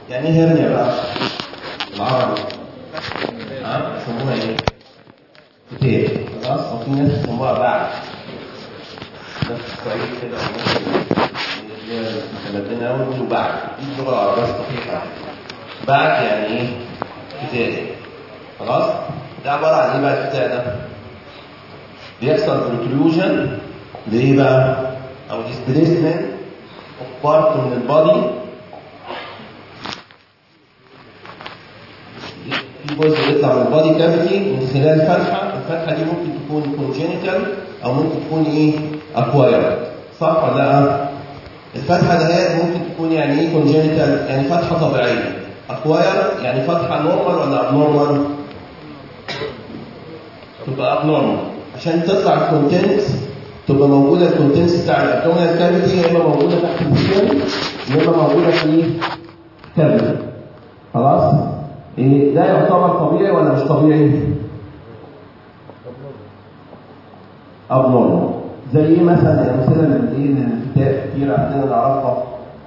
يعني ايه هرنيا بقى بالعربي ها يسموها ايه كتير خلاص وفي ناس يسموها بعد ناس كويس كده أو ناس اللي هي متمدنه قوي يقولوا بعد دي اللغه العربيه الصحيحه بعد يعني ايه كتير خلاص ده عباره عن ايه بقى الكتاب ده بيحصل بروتروجن لايه بقى او ديسبليسمنت اوف بارت من البادي في جزء بيطلع من البادي كافيتي من خلال فتحه الفتحه دي ممكن تكون كونجينيتال او ممكن تكون ايه اكوايرد صح ولا لا الفتحه دهيت ممكن تكون يعني ايه كونجينيتال يعني فتحه طبيعيه اكوايرد يعني فتحه نورمال ولا ابنورمال تبقى ابنورمال عشان تطلع الكونتنت تبقى موجوده الكونتنتس بتاع الابدومينال كافيتي يا اما موجوده تحت السكين يا اما موجوده في كافيتي خلاص إيه ده يعتبر طبيعي ولا مش طبيعي ابنورمال زي ايه مثلا الامثله من ايه من الكتاب كتير عندنا نعرفها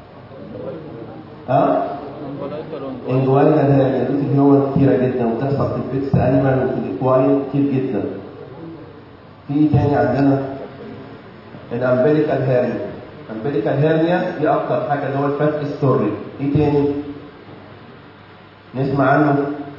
ها انجوانا ده دي هو كتيره جدا وبتحصل في البيتس انيمال وفي الاكواين كتير جدا في تاني عندنا الامبليكال هيرنيا الامبليكال هيرنيا دي اكتر حاجه اللي هو الفتح السري ايه تاني نسمع عنه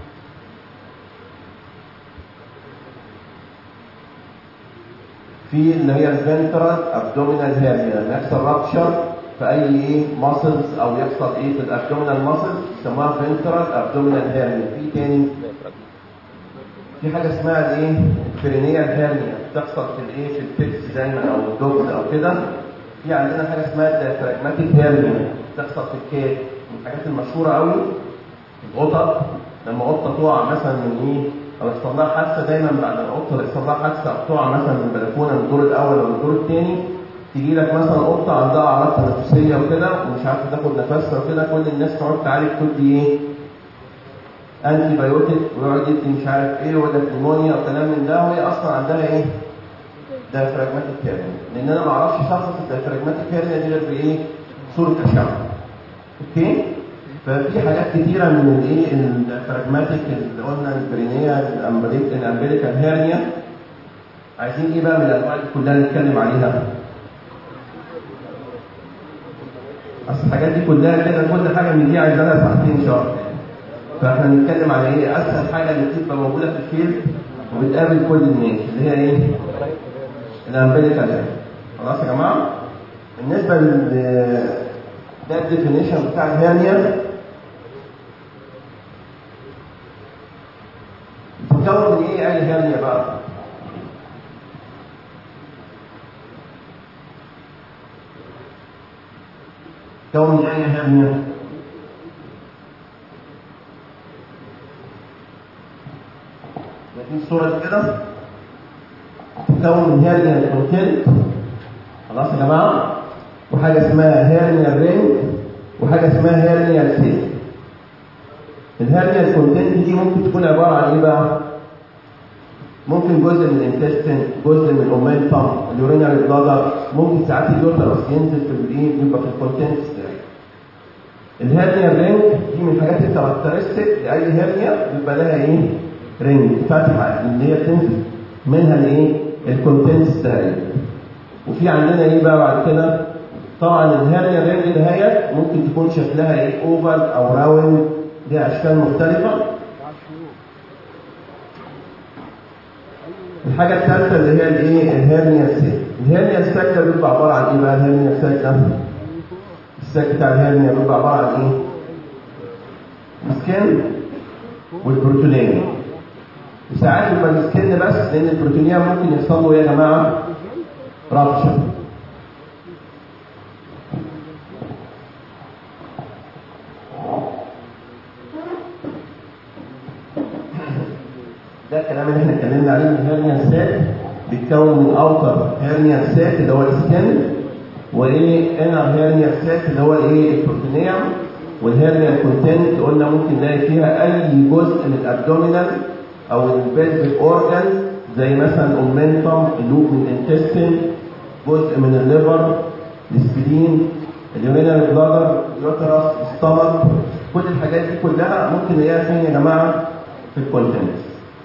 في اللي هي الفنترال ابدومينال هيرنيا يحصل رابشر في اي ايه ماسلز او يحصل ايه في الابدومينال ماسلز يسموها فنترال ابدومينال هيرنيا في تاني في حاجه اسمها الايه البرينيال هيرنيا بتحصل في الايه في البيتس دايما او الدوجز او كده في عندنا حاجه اسمها الديافراجماتيك هيرنيا بتحصل في الكيك من الحاجات المشهوره قوي القطط لما قطه تقع مثلا من ايه او يحصل لها حادثه دايما بعد ما القطه يحصل لها حادثه او تقع مثلا من البلكونه من الدور الاول او الدور الثاني تيجي لك مثلا قطه عندها اعراض تنفسيه وكده ومش عارفه تاخد نفسها وكده كل الناس تقعد تعالج تدي ايه انتي بايوتيك ويقعد يدي مش عارف ايه ولا نيمونيا وكلام من ده وهي اصلا عندها ايه؟ دايفراجماتيك هيرنيا لان انا ما اعرفش شخص الدايفراجماتيك هيرنيا دي غير بايه؟ صوره اشعه اوكي؟ ففي حاجات كتيره من الايه الدايفراجماتيك اللي قلنا البرينيا الامبليك الامبليكال هيرنيا عايزين ايه بقى من الانواع اللي كلنا نتكلم عليها؟ اصل الحاجات دي كلها كده كل حاجه من دي عايزه لها ساعتين شهر فاحنا بنتكلم على ايه اسهل حاجه اللي بتبقى موجوده في الفيلد وبتقابل كل الناس اللي هي ايه الامبليكال خلاص يا جماعه بالنسبه لل ده الديفينيشن بتاع الهرنيا بتتكون من ايه اي هرنيا بقى تكون من اي هرنيا لكن صورة كده تتكون من هيرنيا الكونتنت خلاص يا جماعة وحاجة اسمها هيرنيا رينج وحاجة اسمها هيرنيا سيل الهيرنيا الكونتنت دي ممكن تكون عبارة عن ايه بقى؟ ممكن جزء من الانتستين جزء من الاومنتم اليورينري بلادر ممكن ساعات اليوترس ينزل في الايه يبقى في الكونتنت الهيرنيا رينج دي من الحاجات الكاركترستيك لاي هيرنيا بيبقى لها ايه؟ رينج فتحه اللي هي تنزل منها الايه؟ الكونتنتس تقريبا. وفي عندنا ايه بقى بعد كده؟ طبعا الهيرنيا رينج دهيت ممكن تكون شكلها ايه؟ اوفال او راوند ليها اشكال مختلفه. الحاجه الثالثه اللي هي الايه؟ الهيرنيا سيل. الهيرنيا السيل ده بيبقى عباره عن ايه بقى الهيرنيا السيل ده؟ السيل بتاع الهيرنيا بيبقى عباره عن ايه؟ السكن والبروتونيه وساعات يبقى السكن بس لان البروتينيه ممكن يحصل له ايه يا جماعه؟ رابشر ده الكلام اللي احنا اتكلمنا عليه من الهيرنيا سيت بيتكون من اوتر هيرنيا سيت اللي هو السكن وايه انر هيرنيا سيت اللي هو ايه البروتينيه والهيرنيا كونتنت قلنا ممكن نلاقي فيها اي جزء من الابدومينال او البلفيك اورجان زي مثلا الاومنتم اللوب من الانتستين جزء من الليفر السبلين اليورينال بلادر اليوترس الستمك كل الحاجات دي كلها ممكن نلاقيها فين يا جماعه في الكونتنتس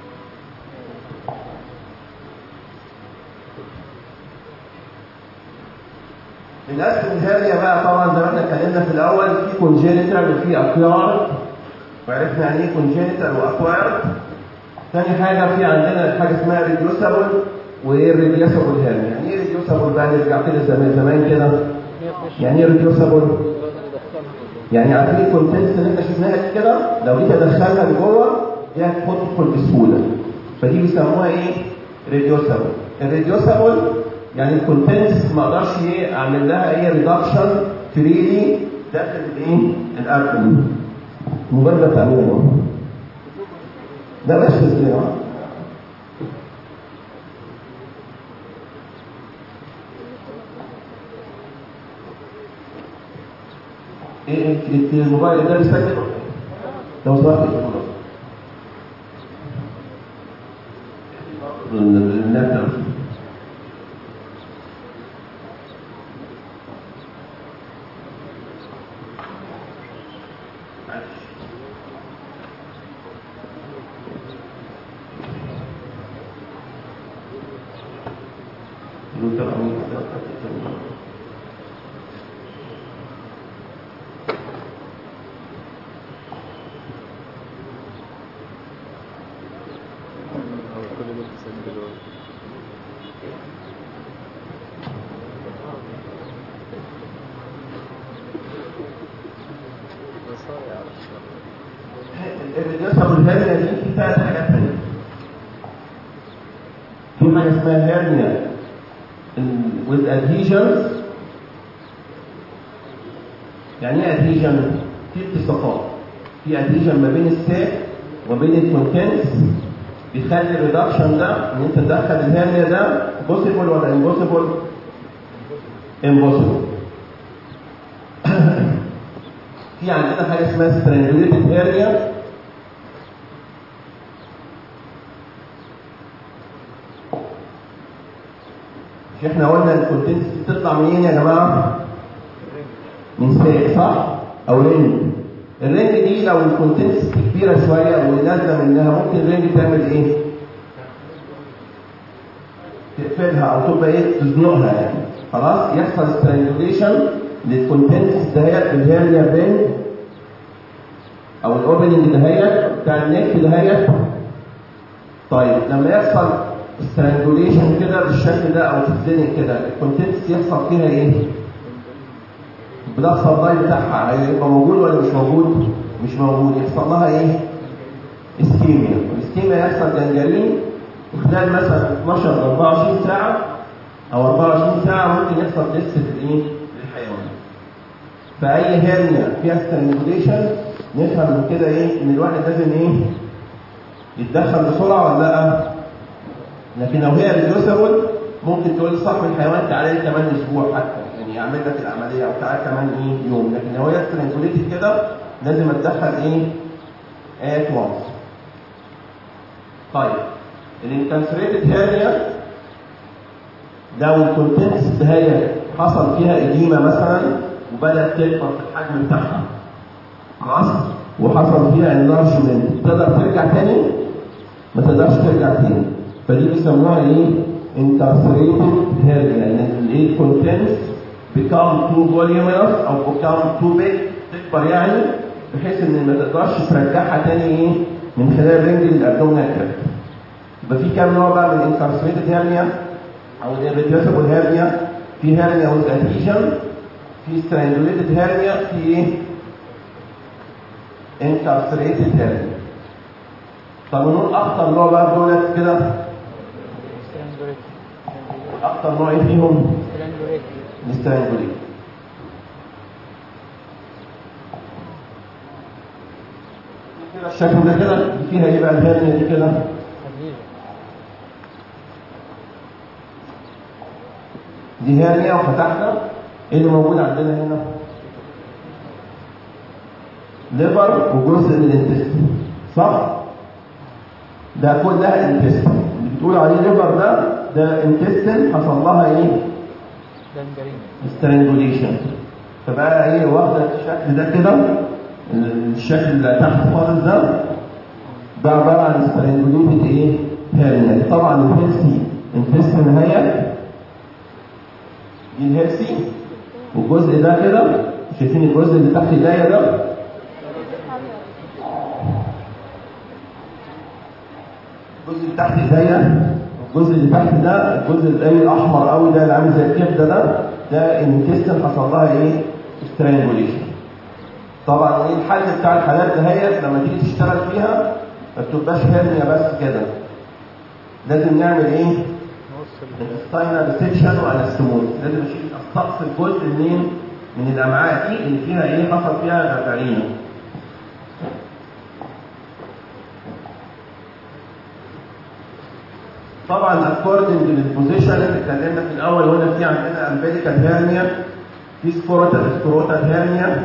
الاسم الهارية بقى طبعا زي ما احنا اتكلمنا في الاول في كونجينيتال وفي اكوارد وعرفنا يعني ايه كونجينيتال واكوارد تاني حاجه في عندنا حاجه اسمها ريديوسابل والريديوسابل هارية يعني ايه ريديوسابل بقى نرجع كده زمان زمان كده يعني ايه ريديوسابل يعني عارفين الكونتنتس اللي احنا شفناها دي كده لو جيت ادخلها لجوه دي هتدخل بسهوله فدي بيسموها ايه ريديوسابل الريديوسابل يعني الكونتنتس ما اقدرش ايه اعمل لها ايه ريدكشن فريلي داخل الايه الابدن مجرد تعمير ده بس كده ايه الموبايل ده بيسجل لو سمحت النت الريديوسبل هيرنيا دي في ثلاث حاجات تانية. في حاجة اسمها هيرنيا with adhesions يعني ايه adhesion؟ في التصاقات في adhesion ما بين الساك وبين الكونتنتس بيخلي الريدكشن ده ان انت تدخل الهيرنيا ده possible ولا impossible؟ impossible في عندنا حاجه اسمها strangulated hernia مش احنا قلنا الكونتنتس بتطلع منين يا جماعه؟ من ساق صح؟ او رينج الرينج دي لو الكونتنتس كبيره شويه ونازله منها ممكن الرينج تعمل ايه؟ تقفلها او تبقى ايه؟ تزنقها يعني خلاص يحصل سترانجوليشن للكونتنتس دهيت الهيرنيا بين او الاوبننج دهيت بتاع النك دهيت طيب لما يحصل سترانجوليشن كده بالشكل ده او تتزنق كده الكونتنتس يحصل فيها ايه؟ بدا السبلاي بتاعها هيبقى موجود ولا مش موجود؟ مش موجود يحصل لها ايه؟ اسكيميا والاسكيميا يحصل جنجرين وخلال مثلا 12 ل 24 ساعه او 24 ساعه ممكن يحصل ديس في الايه؟ للحيوان. فاي هيرنيا فيها سترانجوليشن نفهم من كده ايه؟ ان الواحد لازم ايه؟ يتدخل بسرعه ولا لا؟ لكن لو هي ريديوسبل ممكن تقول لصاحب الحيوان تعالى لي كمان اسبوع حتى يعني اعمل لك العمليه او تعالى كمان ايه يوم لكن لو هي سترانجوليتد كده لازم اتدخل ايه؟ ات وانس. طيب الانكانسريتد هيرنيا لو الكونتنتس دهيت حصل فيها اديمه مثلا وبدات تكبر في الحجم بتاعها خلاص وحصل فيها انلارجمنت تقدر ترجع تاني؟ ما تقدرش ترجع تاني فدي بيسموها ايه؟ incarcerated hernia يعني الايه الكونتنتس become too voluminous او become too big تكبر يعني بحيث ان ما تقدرش ترجعها تاني ايه؟ من خلال رنج الابدومينال كريفت يبقى في كام نوع بقى من الانكارسريتد هيرنيا او الريديوسبل هيرنيا في هيرنيا ويز ادهيجن في سترانجوليتد هيرنيا في ايه؟ انكارسريتد هيرنيا طب نقول اخطر نوع بقى دولت كده اخطر نوع ايه فيهم؟ السترانجوليت كده الشكل ده كده فيها ايه بقى الهيرنيا دي كده؟ دي هيرنيا وفتحنا ايه اللي موجود عندنا هنا؟ ليفر وجزء من الانتستين صح؟ ده كلها انتستين اللي بتقول عليه ليفر ده ده انتستين حصل لها ايه؟ سترانجوليشن فبقى ايه واخده الشكل ده كده الشكل اللي تحت خالص ده ده عباره عن سترينجوليتد ايه؟ هيرنيا طبعا الهيلثي انتستين هي دي الهيلثي والجزء ده كده شايفين الجزء اللي تحت ايديا ده الجزء اللي تحت ايديا الجزء اللي تحت ده الجزء اللي الاحمر قوي ده اللي عامل زي الكبده ده ده الانتستين حصل لها ايه؟ سترينجوليشن طبعا ايه الحل بتاع الحالات دهيت لما تيجي تشتغل فيها ما بتبقاش هرنيا بس كده لازم نعمل ايه؟ انتستاينال سيكشن وانستموز لازم نشيل السقف الجزء منين؟ من الامعاء دي اللي فيها ايه؟ حصل فيها غرغرينه طبعا اكوردنج للبوزيشن اللي اتكلمنا في الاول قلنا في عندنا امبليكال هيرنيا في سكروتال سكروتال هيرنيا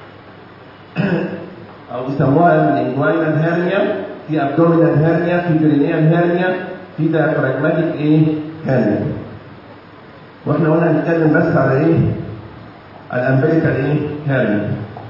او بيسموها الانجوينال هيرنيا في ابدومينال هيرنيا في برينيال هيرنيا في دايفراجماتيك ايه هيرنيا واحنا قلنا هنتكلم بس على ايه الامبليكال ايه هيرنيا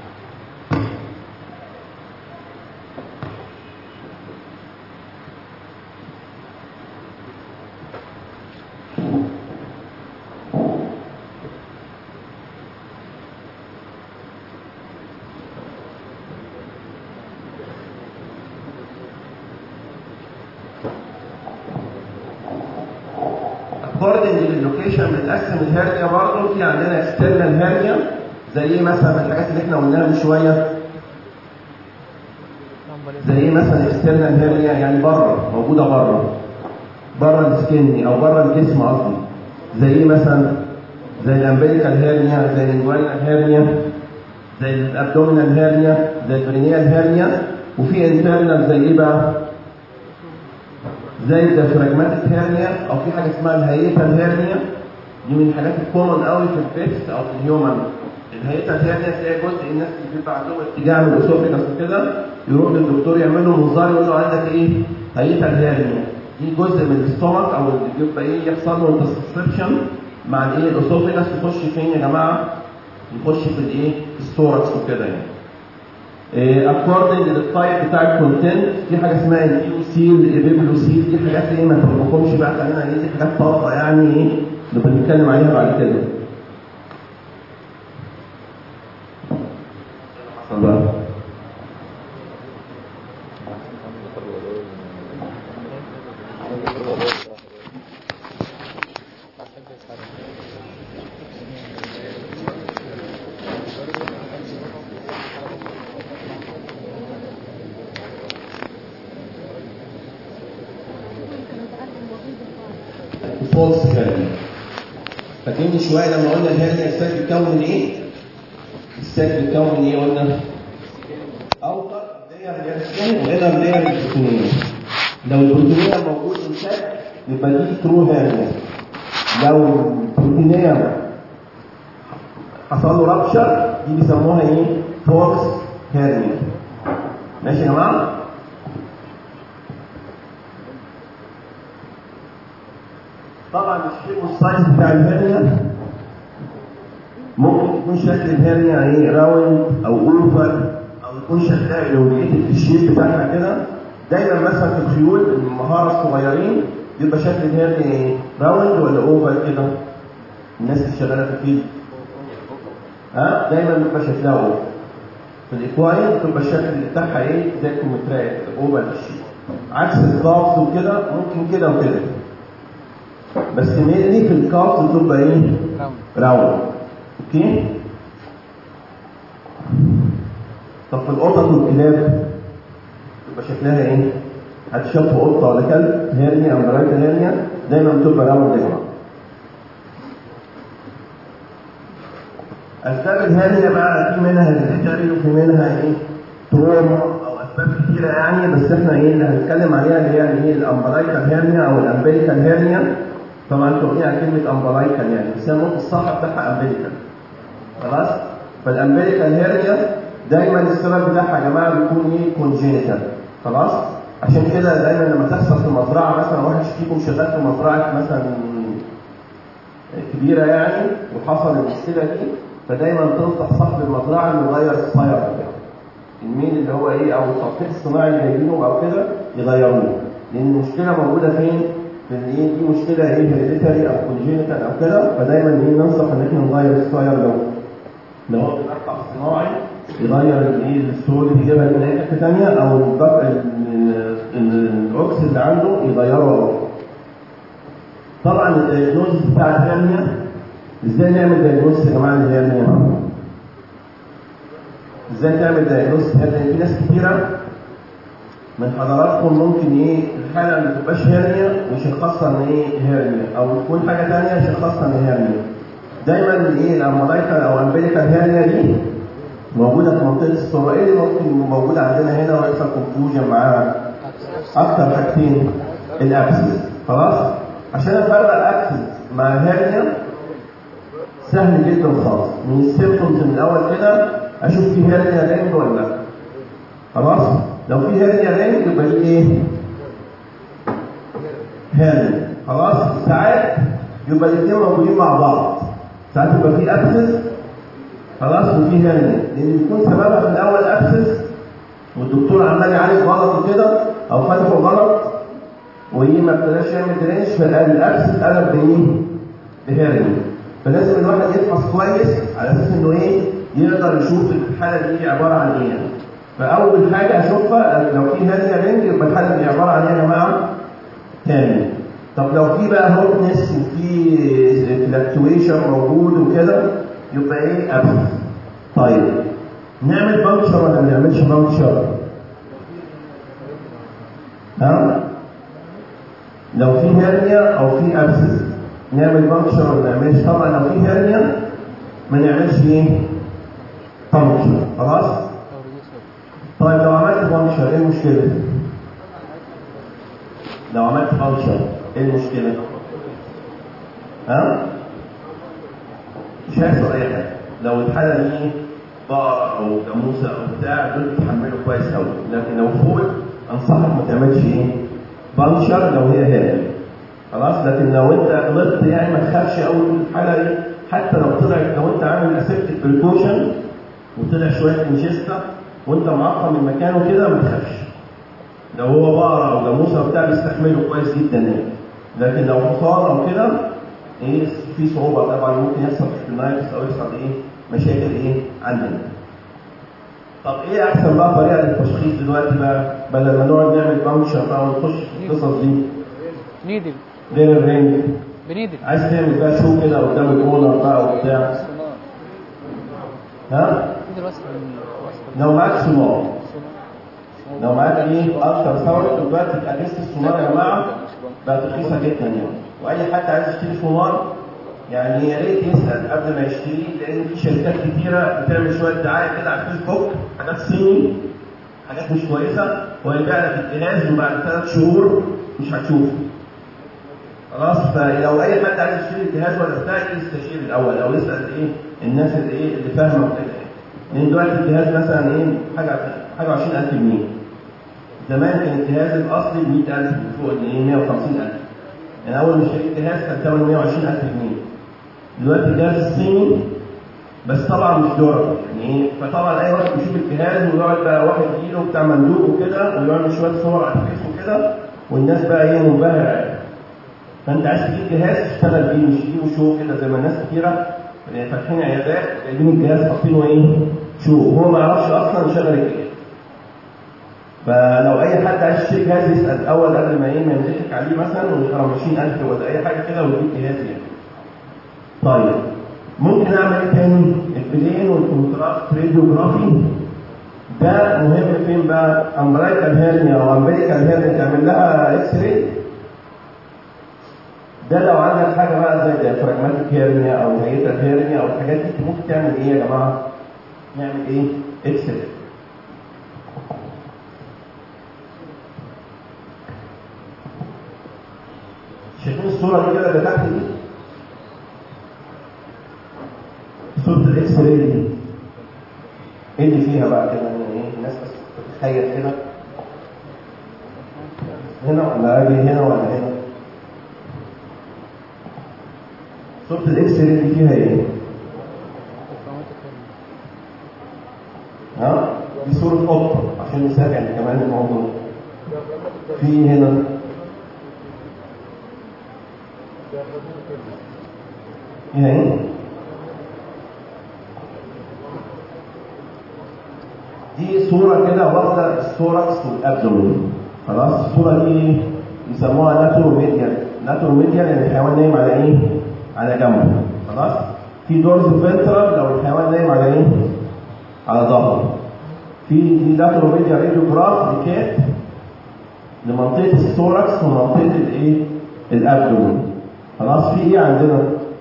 اكوردنج للوكيشن بنقسم الهرنيا برضه في عندنا اكسترنال هرنيا زي ايه مثلا الحاجات اللي احنا قلناها من شويه زي ايه مثلا اكسترنال هرنيا يعني بره موجوده بره بره السكن او بره الجسم قصدي زي ايه مثلا زي الامبليكال هرنيا زي الانجوينال هرنيا زي الابدومينال هرنيا زي البرينيال هرنيا وفي انترنال زي ايه بقى زي الديافراجماتيك هيرنيا او في حاجه اسمها الهيئه هيرنيا دي من الحاجات الكومن قوي في البيتس او في الهيومن الهيئه هيرنيا تلاقي جزء الناس اللي بيبقى عندهم اتجاه من الاسوفيجاس وكده يروح للدكتور يعمل له منظار يقول له عندك ايه؟ هيئه هيرنيا دي جزء من الاستومك او اللي بيبقى ايه يحصل له انترسبشن مع الايه الاسوفيجاس يخش فين يا جماعه؟ يخش في الايه؟ الثوركس وكده يعني اكوردنج للتايب بتاع الكونتنت في حاجه اسمها البيوسيل الابيبلوسيل دي حاجات ايه ما تفهمكمش بقى خلينا ايه دي حاجات طاقه يعني ايه نبقى نتكلم عليها بعد كده حصل بقى فولس هيرنيا فاكرين شويه لما قلنا الهيرنيا الساك بيتكون من ايه؟ الساك بيتكون من ايه قلنا؟ اوتر لاير اللي هي السكن وانر لاير البروتينيه لو البروتينيه موجود في الساك يبقى دي ترو هيرنيا لو البروتينيه حصل له رابشر دي بيسموها ايه؟ فولس هيرنيا ماشي يا جماعه؟ طبعا الشيب والسايز بتاع الهرنيا ممكن يكون شكل الهرنيا ايه راوند او اوفر او يكون شكلها الوجيتد في الشيب بتاعها كده دايما مثلا في الخيول المهاره الصغيرين بيبقى شكل الهرنيا ايه راوند ولا اوفر كده الناس اللي شغاله في الفيلد ها دايما بيبقى شكلها اوفر في الاكواين بتبقى الشكل بتاعها ايه زي الكومترات اوفر في الشيب عكس الكافز وكده ممكن كده وكده بس مينلي في الكاف بتبقى ايه؟ راوند اوكي؟ طب في القطط والكلاب تبقى شكلها ايه؟ هتشوف قطه ولا كلب هيرنيا او مرايه هيرنيا دايما بتبقى راوند يا جماعه اسباب الهيرنيا بقى في منها هيريديتاري وفي منها ايه؟ تروما او اسباب كتيره يعني بس احنا ايه اللي هنتكلم عليها اللي هي ايه الامبلايكال هيرنيا او الامبليكال هيرنيا طبعا انتوا واخدين على كلمه امبلايكال يعني بس هي النقطه الصح بتاعها امبليكال خلاص فالامبليكال هيرنيا دايما السبب بتاعها يا جماعه بيكون ايه كونجينيتال خلاص عشان كده دايما لما تحصل في مزرعه مثلا واحد فيكم شغال في مزرعه مثلا كبيره يعني وحصل المشكله دي فدايما تنصح صاحب المزرعه انه يغير الساير بتاعه الميل اللي هو ايه او التطبيق الصناعي اللي جايبينه او كده يغيروه لان المشكله موجوده فين؟ في ان ايه دي مشكله ايه هيريديتاري او كونجينيتال او كده فدايما ايه ننصح ان احنا نغير الساير لو لو هو بيقطع صناعي يغير الايه السول اللي بيجيبها من اي حته ثانيه او الضغط الاوكس اللي عنده يغيره طبعا الدايجنوز بتاع الهرنيا ازاي نعمل دايجنوز يا جماعه للهرنيا؟ ازاي تعمل دايجنوز هرنيا؟ في ناس كتيره من حضراتكم ممكن ايه الحاله ما تبقاش هرنيا ويشخصها ان ايه هرنيا او تكون حاجه ثانيه يشخصها ان هرنيا دايما الايه الامبلايكال او امبليكال هرنيا دي موجوده في منطقه الصوره ايه اللي ممكن موجود عندنا هنا ويحصل كونفوجن معاها اكتر حاجتين الاكسس خلاص عشان افرق الاكسس مع الهرنيا سهل جدا خالص من السيمبتومز من الاول كده اشوف في هرنيا رينج ولا لا خلاص لو في هرنيا رينج يبقى دي ايه هرنيا خلاص ساعات يبقى الاثنين موجودين مع بعض ساعات يبقى في اكسس خلاص وفي هرنيا لان بيكون سببها في الاول اكسس والدكتور عمال يعالج غلط وكده او فتحه غلط وهي ما ابتداش يعمل درينج فالاكسس قلب بايه؟ بهرنيا فلازم الواحد يفحص كويس على اساس انه ايه؟ يقدر يشوف الحاله دي عباره عن ايه فاول حاجه اشوفها لو في هرنيا رينج يبقى الحاله دي عباره عن ايه يا جماعه؟ هرنيا طب لو في بقى هوتنس وفي فلكتويشن موجود وكده يبقى ايه؟ ابسس طيب نعمل بانكشر ولا ما نعملش بانكشر؟ ها؟ لو في هرنيا او في ابسس نعمل بانكشر ولا ما نعملش؟ طبعا لو في هرنيا ما نعملش ايه؟ بانكشر خلاص؟ طيب لو عملت بانكشر ايه المشكلة؟ لو عملت بانكشر ايه المشكلة؟ ها؟ مش هيحصل اي حاجة لو الحالة دي بقرة او جاموسة او بتاع دول بيتحملوا كويس قوي لكن لو فول انصحك ما تعملش ايه؟ بانكشر لو هي هادي خلاص لكن لو انت غلطت يعني ما تخافش قوي من الحالة دي حتى لو طلعت لو انت عامل اسيبتك بريكوشن وطلع شوية انشيستا وانت معقم من مكانه كده ما تخافش لو هو بقرة او جاموسة او بتاع بيستحمله كويس جدا يعني لكن لو حصان او كده ايه في صعوبة طبعا ممكن يحصل سبينايتس او يحصل ايه مشاكل ايه عندنا طب ايه احسن بقى طريقة للتشخيص دلوقتي بقى بدل ما نقعد نعمل بانكشر بقى ونخش في القصص دي نيدل غير الرينج بنيدل عايز تعمل بقى شو كده قدام الاونر بقى وبتاع ها نيدل وصل وصل لو معاك سونار لو معاك ايه الترا ساوند دلوقتي اجهزه السونار يا جماعه بقت رخيصه جدا يعني واي حد عايز يشتري سونار يعني يا ريت يسال قبل ما يشتري لان في شركات كتيره بتعمل شويه دعايه كده على الفيسبوك حاجات صيني حاجات مش كويسه ويبيع لك الجهاز وبعد ثلاث شهور مش هتشوفه خلاص فلو اي حد عايز يشتري الجهاز ولا بتاع يستشير الاول او يسال ايه الناس اللي ايه اللي فاهمه كده لان دلوقتي الجهاز مثلا ايه حاجه حاجه 20000 جنيه زمان كان الجهاز الاصلي ب 100000 فوق ايه 150000 يعني اول ما اشتريت الجهاز كان ثمنه 120000 جنيه دلوقتي الجهاز الصيني بس طبعا مش دورة يعني ايه فطبعا اي واحد بيشوف الجهاز ويقعد بقى واحد يجيله بتاع مندوب وكده ويعمل شويه صور على الفيس وكده والناس بقى ايه منبهره فانت عايز تجيب جهاز تشتغل بيه مش تجيبه شو كده زي ما الناس كتيره فاتحين عيادات جايبين الجهاز حاطينه ايه شو هو ما يعرفش اصلا يشغل الجهاز فلو اي حد عايز يشتري جهاز يسال الاول قبل ما ايه ما يمسك عليه مثلا ويشتري 20000 ولا اي حاجه كده ويجيب جهاز يعني طيب ممكن اعمل ايه تاني البلين والكونتراست راديوجرافي ده مهم فين بقى امبريكال هيرنيا او امبريكال هيرنيا تعمل لها اكس راي ده لو عندك حاجه بقى زي ديافراجماتيك هيرنيا او هيئه هيرنيا او الحاجات دي ممكن تعمل ايه يا جماعه؟ نعمل ايه؟ اكس راي شايفين الصوره دي كده اللي تحت دي؟ صورة الاكس راي دي ايه اللي فيها بقى كده يعني ايه الناس بس تتخيل كده هنا ولا اجي هنا ولا هنا صورة الاكس راي دي فيها ايه؟ ها؟ دي صورة قطة عشان نسهل كمان الموضوع في هنا يعني دي صورة كده واخدة الثوركس والابدومين خلاص الصورة دي يسموها ناتروميديان ناتروميديان يعني الحيوان نايم على ايه؟ على جنبه خلاص في دورز فنترال لو الحيوان نايم على ايه؟ على ظهره في دي ناتروميديان راديوجراف لكات لمنطقة الثوركس ومنطقة الايه؟ الابدومين خلاص في ايه عندنا؟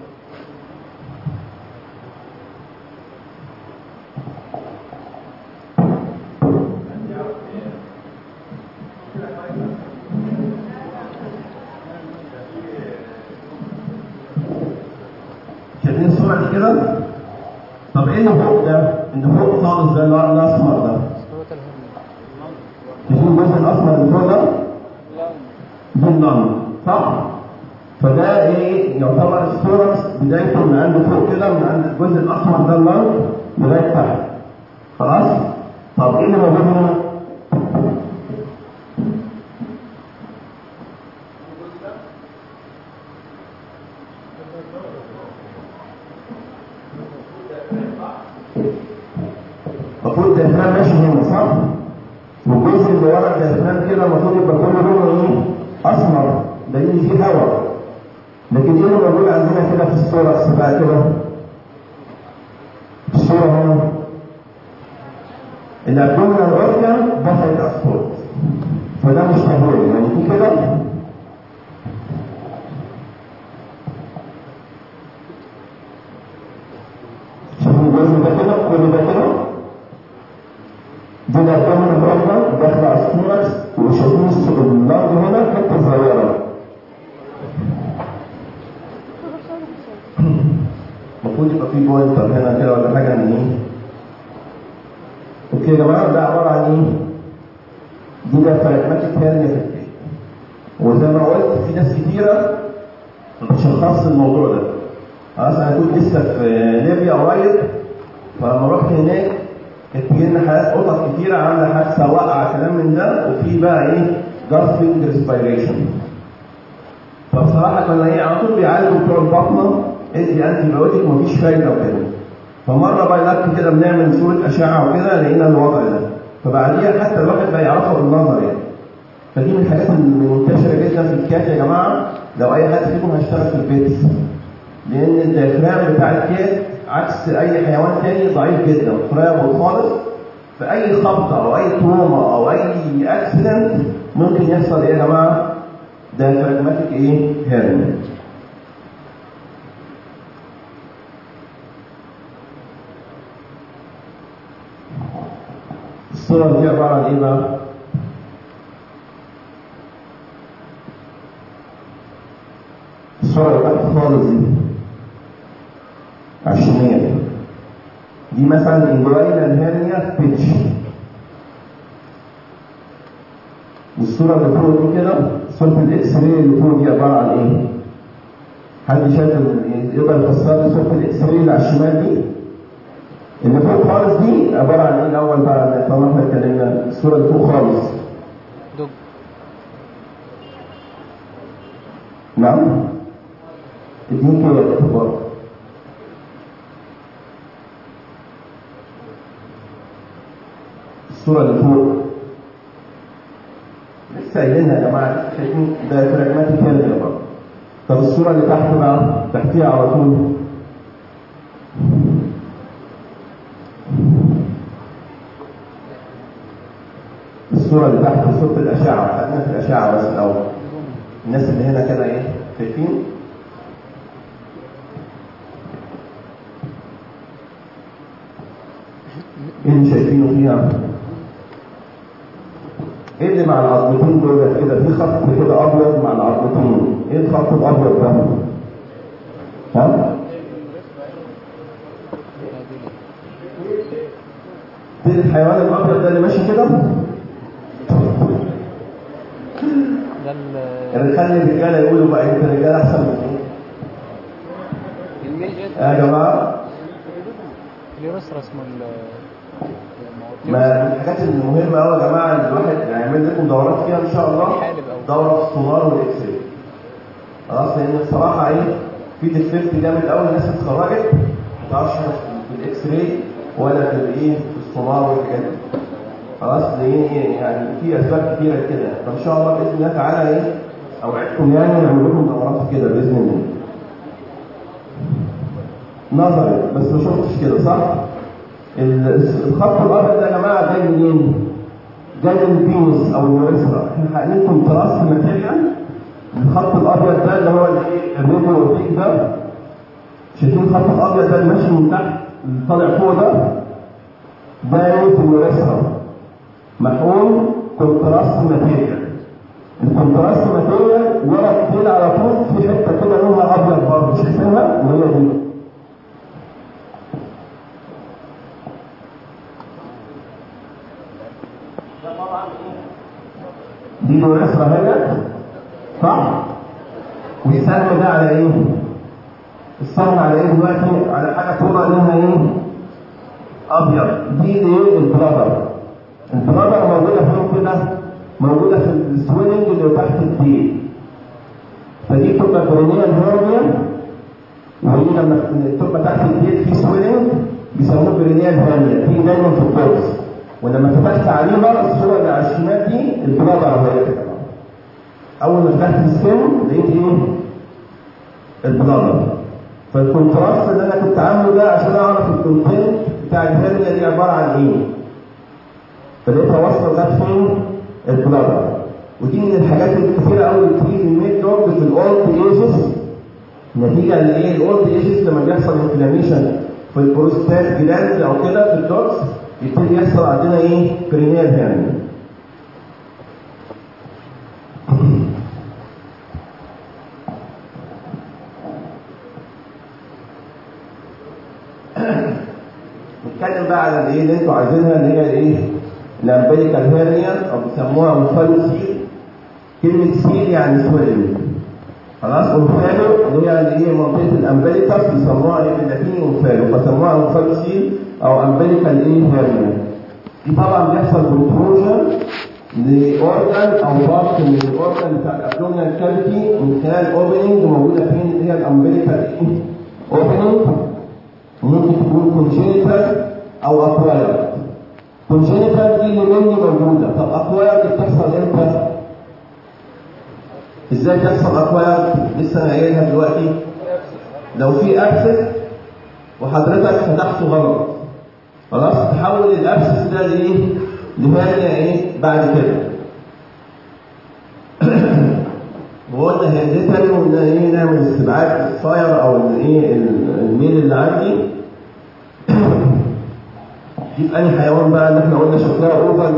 شايفين الصورة دي كده؟ طب ايه اللي فوق ده؟ اللي فوق خالص ده اللي هو الاسمر ده صورة الهم شايفين الجزء الاسمر اللي فوق ده؟ دي النون صح؟ فده ايه يعتبر الثوركس بدايته من عند فوق كده من عند الجزء الاحمر ده النون لغايه تحت خلاص؟ طب ايه اللي موجود هنا؟ المفروض الديافرام ماشي هنا صح؟ والجزء اللي ورا الديافرام كده المفروض يبقى كله لونه ايه؟ اسمر لان فيه هواء لكن ايه اللي موجود عندنا كده في الصورة بقى كده؟ الصورة هنا الابدومينال اورجان دخلت اسفلت فده مش طبيعي يعني في كده شوفوا الجزء ده كده كل ده كده دي الابدومينال اورجان داخله على السيركس وشايفين اللارج هنا حته صغيره المفروض يبقى في بوينتر هنا كده ولا حاجه من ايه اوكي يا جماعه ده عباره عن ايه دي ده فراجماتيك هيرنيا في الكيك وزي ما قلت في ناس كتيره ما بتشخصش الموضوع ده خلاص انا كنت لسه في ليبيا قريب فلما رحت هناك كانت بتجي لنا حالات قطط كتيره عامله حادثه واقعه كلام من ده وفي بقى ايه جارفينج ريسبيريشن فبصراحه كنا ايه على طول بيعالجوا بتوع البطنه ادي انتي بايوتيك ومفيش فايده وكده فمره بقى لك كده بنعمل صوره اشعه وكده لقينا الوضع ده فبعديها حتى الواحد بقى يعرفها بالنظر يعني فدي من الحاجات المنتشره جدا في الكات يا جماعه لو اي حد فيكم هيشتغل في البيت لان الديافرام بتاع الكات عكس اي حيوان تاني ضعيف جدا فرابل خالص فاي خبطه او اي تروما او اي اكسيدنت ممكن يحصل ايه يا جماعه؟ ديافراجماتيك ايه؟ هيرنيا الصورة دي عبارة عن ايه بقى؟ الصورة اللي تحت خالص دي عشرينية دي مثلا انجوينال هيرنيا بيتش والصورة اللي فوق دي كده صورة الاكس راي اللي فوق دي عبارة عن ايه؟ حد شايف ال- يقدر يفسر لي صورة الاكس راي اللي على الشمال دي؟ اللي فوق خالص دي عبارة عن ايه الأول بقى طالما احنا اتكلمنا الصورة اللي فوق خالص دب نعم اديني كده اختبار الصورة اللي فوق لسه قايلينها يا جماعة لسه شايفين ده فراجماتيك هيرنيا برضه طب الصورة اللي تحت بقى تحتيها على طول الصورة اللي تحت صورة الأشعة خدنا في الأشعة بس الأول الناس اللي هنا كده إيه شايفين إيه اللي شايفينه فيها؟ إيه اللي مع العظمتين دول كده في خط كده أبيض مع العظمتين إيه الخط الأبيض ده؟ ها؟ في الحيوان الأبيض ده اللي ماشي كده؟ ده ال اللي خلي الرجاله يقولوا بقى انت الرجاله احسن من ايه؟ الميجر يا جماعه اليوريثرا اسمه ال- الموضوع ما من الحاجات المهمه قوي يا جماعه ان الواحد يعمل لكم دورات فيها ان شاء الله حالب أوي. دوره في السونار والاكس راي خلاص لان بصراحه ايه في ديفكت جامد قوي الناس اتخرجت ما تعرفش حاجه في الاكس راي ولا في الايه في السونار والحاجات دي خلاص لان إيه؟ يعني في اسباب كتيره كده فان شاء الله باذن الله تعالى ايه اوعدكم يعني نعمل لكم دورات كده باذن الله نظري بس ما شفتش كده صح؟ ال- الخط الابيض ده يا جماعه جاي منين؟ جاي من البينس او اليوريثرا احنا هنقلكم تراست ماتيريال الخط الابيض ده اللي هو الايه الريديو اورتيك ده شايفين الخط الابيض ده اللي ماشي من تحت اللي طالع فوق ده ده ايه في اليوريثرا محقول كونتراست ماتيريال الكونتراست ماتيريال ورا الديل على طول في حته كده لونها ابيض برضه شايفينها وهي دي دي اليوريثرا هنا صح؟ والسهم ده على ايه؟ السهم على ايه دلوقتي؟ على حاجه طولها لونها ايه؟ ابيض دي ايه؟ البلادر البلادر موجوده فين كده؟ موجوده في السويلنج اللي تحت الديل فدي بتبقى برينيال هيرنيا وهي لما تبقى تحت الديل في سويلنج بيسموه برينيال هيرنيا في دايما في البوكس ولما فتحت عليها الصوره اللي على الشمال دي البلادر وهي كده اول ما فتحت السن لقيت ايه؟ البلادر فالكونتراست اللي انا كنت عامله ده عشان اعرف الكونتنت بتاع الهرنيا دي عباره عن ايه؟ فلقيتها واصله لغايه فين؟ البلادر ودي من الحاجات الكثيره قوي اللي بتيجي في الميد دوج في الاولد ايجز نتيجه لايه؟ الاولد ايجز لما بيحصل انفلاميشن في البروستات جلاند او كده في الدوكس يبتدي يحصل عندنا ايه؟ برينيال هيرنيا نتكلم بقى على الايه اللي انتوا عايزينها اللي هي الايه؟ الامبليكال هيرنيا او بيسموها اوفالوسيل كلمة سيل يعني سويلنج خلاص اوفالو اللي هي اللي هي منطقة الامبليكاس بيسموها ايه باللاتيني اوفالو فسموها اوفالوسيل او امبليكال ايه هيرنيا دي طبعا بيحصل بروتروجن لاورجن او بارت من الاورجن بتاع الابدومينال كافيتي من خلال اوبننج موجوده فين اللي هي الامبليكال ايه اوبننج ممكن تكون كونجينيتال او اكوايرد كونجينيتال دي اللي مني موجوده طب اكوايرد بتحصل امتى؟ ازاي تحصل اكوايرد؟ لسه انا قايلها دلوقتي لو في ابسس وحضرتك فتحته غلط خلاص تحول الابسس ده لايه؟ لهرنيا ايه؟ بعد كده وقلنا هيريتري وقلنا ايه نعمل استبعاد الصاير او الايه الميل اللي عندي دي انهي حيوان بقى اللي احنا قلنا شكلها اوفر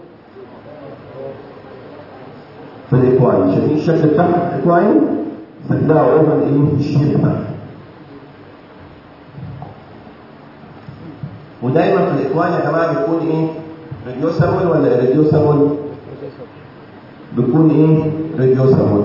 في الاكواين شايفين الشكل بتاعها الاكواين شكلها اوفر ايه الشيب بتاعها ودايما في الاكوان يا جماعه بيكون ايه ريديوسابل ولا ريديوسابل بيكون ايه ريديوسابل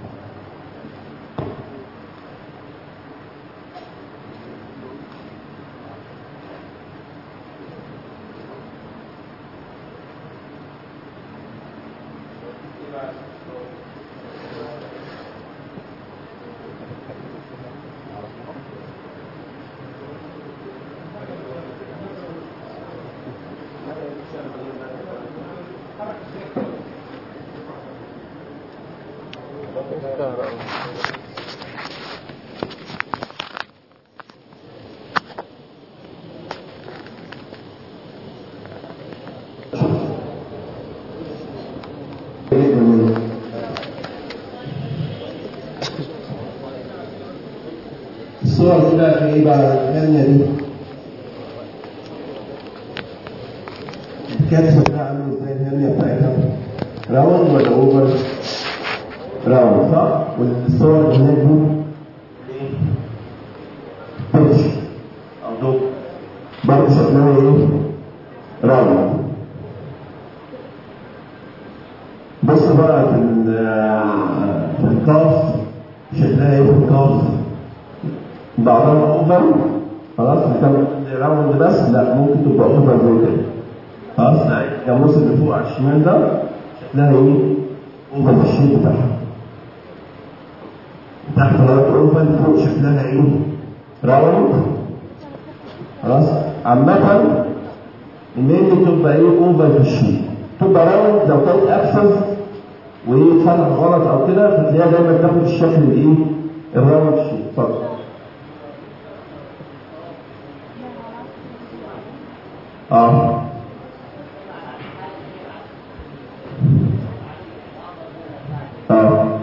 الصور دي بقى في ايه بقى الثانية دي الكبسة ده عامل ازاي الهرنيا بتاعتها راوند ولا اوفر راوند صح والصور اللي هناك دي بيتش او دوب برضه شكلها ايه راوند بص بقى في ال- في الكاف شكلها ايه في الكاف بعضها اوفر خلاص كان راوند بس لا ممكن تبقى اوفر زي كده خلاص الجاموس اللي فوق على الشمال ده شكلها ايه؟ اوفر في الشيب بتاعها تحت راوند اوفر فوق شكلها ايه؟ راوند خلاص عامة الميل تبقى ايه اوفر في الشيب تبقى راوند لو كانت ابسنس وايه اتفتح غلط او كده فتلاقيها دايما تاخد الشكل الايه؟ الراوند شيب اتفضل اه اه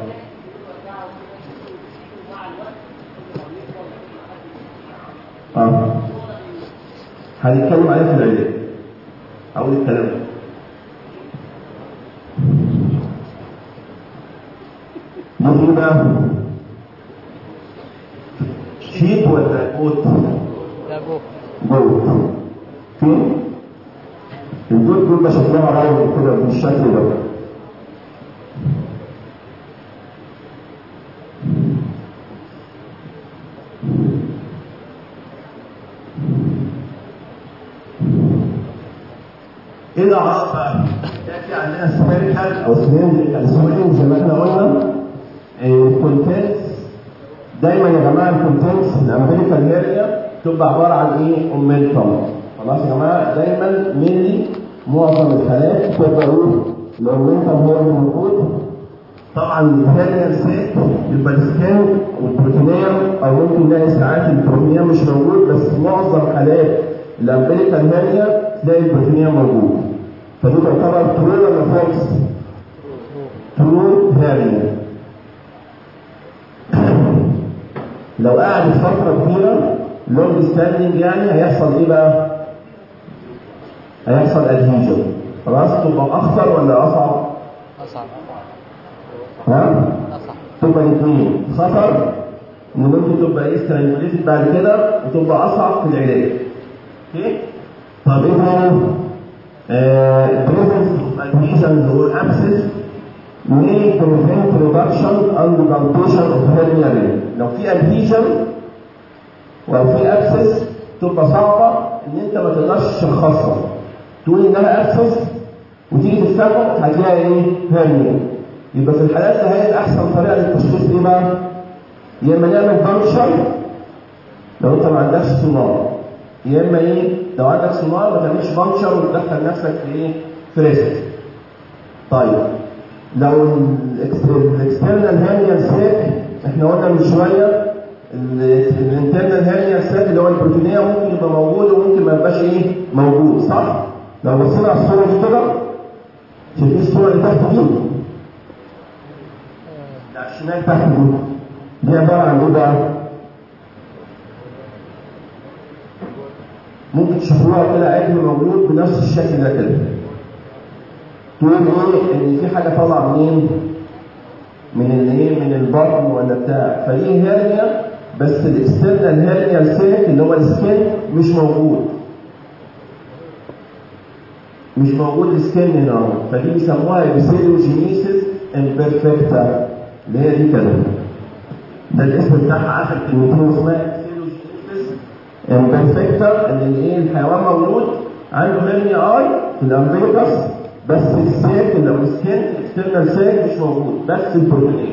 اه هنتكلم عليها في العلاج اول الكلام ده دي بقى شيب ولا قوت ده جو جوت فين الجوت بيبقى شكلها راوند كده بالشكل ده ايه الاعراض بقى؟ تاتي عندنا سبيريكال او سبيريكال سويلنج زي ما احنا قلنا الكونتنتس دايما يا جماعه الكونتنتس الامريكان هيريا تبقى عباره عن ايه؟ اومنتم خلاص يا جماعه دايما مينلي معظم الحالات تبقى ايه؟ الاومنتم هو اللي موجود طبعا الهيريا سيت يبقى السكان والبروتينيوم او ممكن نلاقي ساعات البروتينيوم مش موجود بس معظم حالات الامريكان هيريا تلاقي البروتينيوم موجود فدي تعتبر ترو ولا فولس؟ ترو هيريا لو قعدت فترة كبيرة لونج ستاندنج يعني هيحصل ايه بقى؟ هيحصل ادهيجن خلاص تبقى اخطر ولا اصعب؟ أصعب ها؟ أصعب تبقى الاثنين خطر ان ممكن تبقى ايه سترانجوليتد بعد كده وتبقى اصعب في العلاج. اوكي؟ طب ايه تاني؟ presence of adhesions or abscess may prevent reduction and augmentation of hernia ring. لو في adhesion ولو في abscess تبقى صعبة ان انت ما تقدرش تشخصها. تقول انها abscess وتيجي تستخدم هتلاقي ايه؟ hernia. يبقى في الحالات ده هي احسن طريقة للتشخيص ايه بقى؟ يا اما نعمل بانكشر لو انت ما عندكش سونار يا اما ايه لو عندك سونار ما تعملش بانكشر وتدخل نفسك في ايه في ريسك طيب لو الاكسترنال هيرنيال ساك احنا قلنا من شويه الانترنال هيرنيال ساك اللي هو البروتينيه ممكن يبقى موجود وممكن ما يبقاش ايه موجود صح لو بصينا على الصوره دي كده شايفين الصوره اللي تحت دي لا الشمال تحت دي دي عباره عن ايه بقى ممكن تشوفوها كده عجل مولود بنفس الشكل ده كده تقول ايه ان في حاجه طالعه منين من الايه من البطن ولا بتاع فدي هيرنيا بس الاكسترنال هيرنيا سيك اللي هو السكن مش موجود مش موجود السكن هنا اهو فدي بيسموها ابيسيلوجينيسيس امبرفكتا اللي هي دي كده ده الاسم بتاعها اخر كلمتين اسمها ابيسيلوجينيسيس امبرفكتا ان الايه الحيوان مولود عنده هيرنيا اي في الامبريكس بس الساك لو السكن اكسترنال ساك مش موجود بس البروتين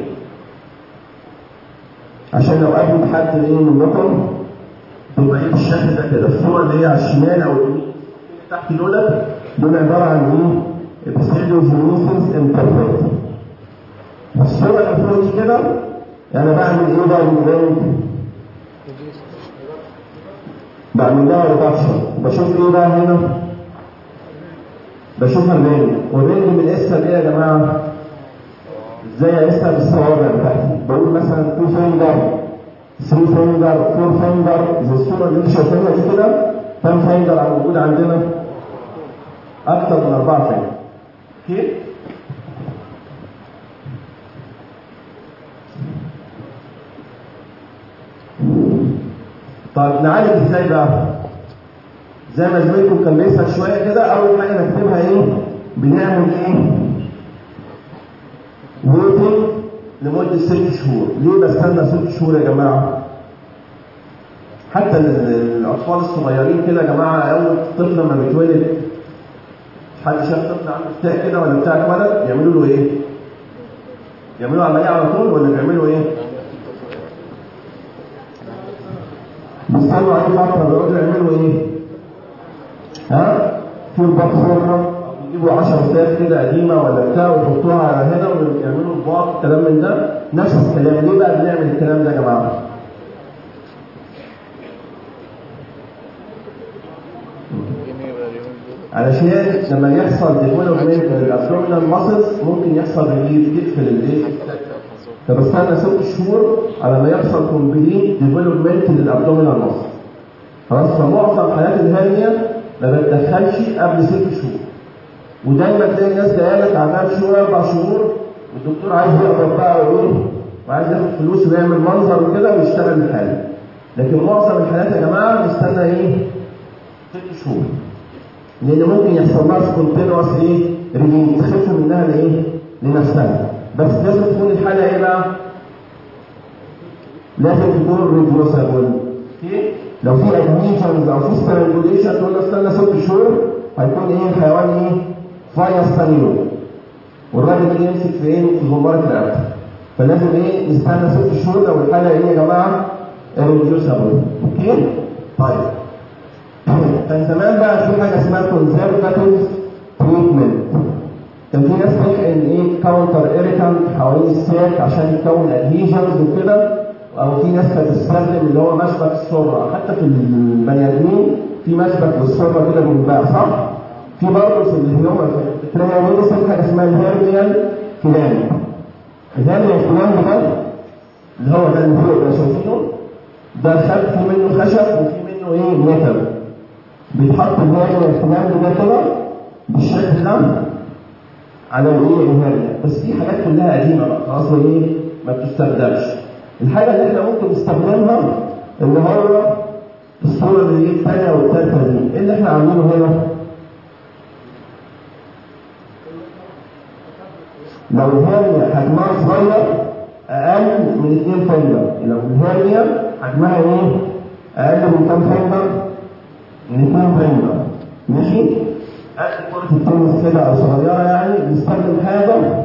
عشان لو قابلت حد ايه منكم تبقى ايه بالشكل ده كده الصوره اللي هي على الشمال او اليمين تحت دول دول عباره عن ايه؟ ابسيلوجينيسيس امبرفكت الصوره اللي فوق دي كده انا بعمل ايه بقى من بعمل لها ريدكشن بشوف ايه بقى هنا بشوف الرينج والرينج من اسها ايه يا جماعه ازاي اقيسها بالصوابع بتاعتي بقول مثلا 2 فينجر 3 فينجر 4 فينجر زي الصوره اللي انتوا شايفينها دي كده كام فينجر موجود عندنا اكتر من 4 فينجر اوكي طيب نعالج ازاي بقى؟ زي ما زميلكم كان بيسأل شويه كده اول حاجه نكتبها ايه؟ بنعمل ايه؟ ويتنج لمده ست شهور، ليه بستنى ست شهور يا جماعه؟ حتى ال- الاطفال الصغيرين كده يا جماعه اول طفل لما بيتولد حد شاف طفل عنده فتاة كده ولا بتاع اتولد يعملوا له ايه؟ يعملوا عمليه على طول ولا بيعملوا ايه؟ بيستنوا عليه فتره بيقعدوا يعملوا ايه؟ ها؟ في الباق صغرى يجيبوا 10 فتات كده قديمه ولا بتاع ويحطوها على هنا ويعملوا الباق الكلام من ده نفس الكلام ليه بقى بنعمل الكلام ده يا جماعه؟ علشان لما يحصل ديفلوبمنت للابدومينال ماسلز ممكن يحصل ريليف تقفل الايه؟ طب استنى ست شهور على ما يحصل كومبليت ديفلوبمنت للابدومينال ماسل خلاص فمعظم حالات الهرنيا ما بتدخلش قبل ست شهور ودايما تلاقي الناس جايه لك عندها شهور اربع شهور والدكتور عايز يقبض بقى وايه وعايز ياخد فلوس ويعمل منظر وكده ويشتغل الحاله لكن معظم الحالات يا جماعه بنستنى ايه؟ ست شهور لان ممكن يحصل لها سبونتينوس ايه؟ ريليز تخف منها لايه؟ لنفسها بس لازم تكون الحاله ايه بقى؟ لازم تكون ريديوسابل لو في ادميشنز او في سترانجوليشن تقول له استنى ست شهور هيكون ايه الحيوان ايه؟ فايا ستانيلو والراجل اللي يمسك في ايه؟ في زمارة الرقبه فلازم ايه؟ نستنى ست شهور لو الحاله ايه يا جماعه؟ ريديوسابل اوكي؟ طيب كان زمان بقى في حاجه اسمها كونزرفاتيف تريتمنت كان في ناس تحقن ايه كاونتر ايريكانت حوالين الساك عشان يكون ادهيجنز وكده او في ناس كانت بتستخدم اللي هو مشبك السره حتى في البني ادمين في مشبك للسره كده بيتباع صح؟ في برضه في الهيومن في التريا ميديسن حاجه اسمها الهيرميال كلام الهيرميال كلام ده اللي هو ده اللي فوق ده شايفينه ده خد في منه خشب وفي منه ايه ميتال بيتحط الهيرميال الكلام ده كده بالشكل ده على الايه الهرنيا بس دي حاجات كلها قديمه بقى خلاص ايه ما بتستخدمش الحاجه اللي احنا ممكن نستخدمها اللي هو الصوره اللي هي الثانيه والثالثه دي ايه اللي احنا عاملينه هنا لو الهرنيا حجمها صغير اقل من 2 فنجر لو الهرنيا حجمها ايه اقل من كام فنجر من 2 فنجر ماشي قد كرة التنس كده أو صغيرة يعني بنستخدم حاجة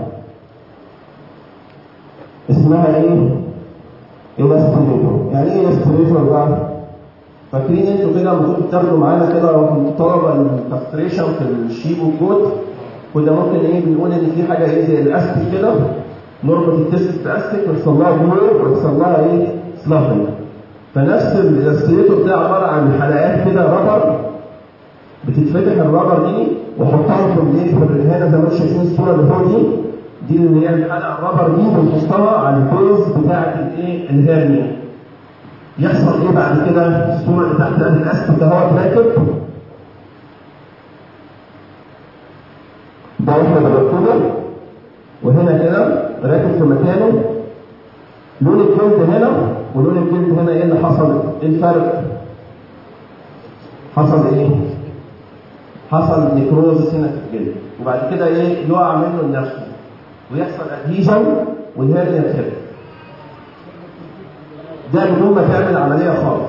اسمها إيه؟ إلاستريتور، يعني إيه إلاستريتور بقى؟ فاكرين أنتوا كده لما كنتوا بتاخدوا معانا كده طلبة الكاستريشن في الشيب والكوت كنا ممكن إيه بنقول إن في حاجة إيه زي الأستيك كده نربط التست بأستيك ويحصل لها جلور ويحصل لها إيه؟ سلافنج فنفس الإلاستريتور ده عبارة عن حلقات كده ربر بتتفتح الرابر دي وحطها في الايه في هنا زي ما انتم شايفين الصوره اللي فوق دي دي اللي هي الحلقه الرابر دي بنحطها على البيز بتاعه الايه الهرنيا يحصل ايه بعد كده الصوره اللي تحت الاستيك ده هو راكب ده احنا بنركبه وهنا كده راكب في مكانه لون الجلد هنا ولون الجلد هنا ايه اللي حصل؟ ايه الفرق؟ حصل ايه؟ حصل نيكروزس هنا في الجلد وبعد كده ايه يقع منه لنفسه ويحصل ادهيجن والهرنيا تخف ده بدون ما تعمل عمليه خالص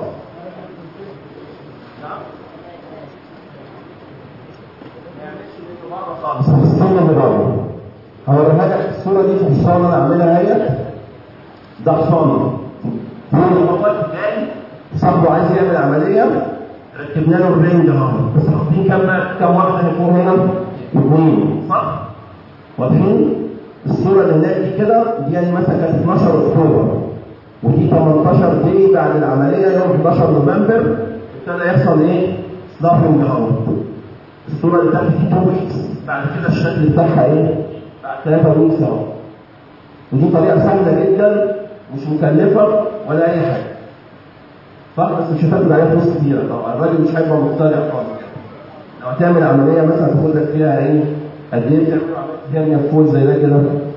خالص الصوره اللي بره هوريها لك الصوره دي في الصوره اللي عاملها اهي ده حصان هو جاي صاحبه عايز يعمل عمليه ركبنا له الرينج اهو بس حاطين كام كام واحده هيكون هنا؟ اثنين صح؟ واضحين؟ الصوره اللي هناك دي كده دي يعني مثلا كانت 12 اكتوبر ودي 18 دي بعد العمليه يوم 11 نوفمبر ابتدى يحصل ايه؟ سلافنج اهو الصوره اللي تحت دي 2 ويكس بعد كده الشكل بتاعها ايه؟ بعد 3 ويكس اهو ودي طريقه سهله جدا مش مكلفه ولا اي حاجه صح بس مش هتاخد عليها فلوس كتيرة طبعا الراجل مش هيبقى مقتنع خالص لو هتعمل عملية مثلا تاخد لك فيها ايه قد ايه بتعمل عملية فيها فول زي ده كده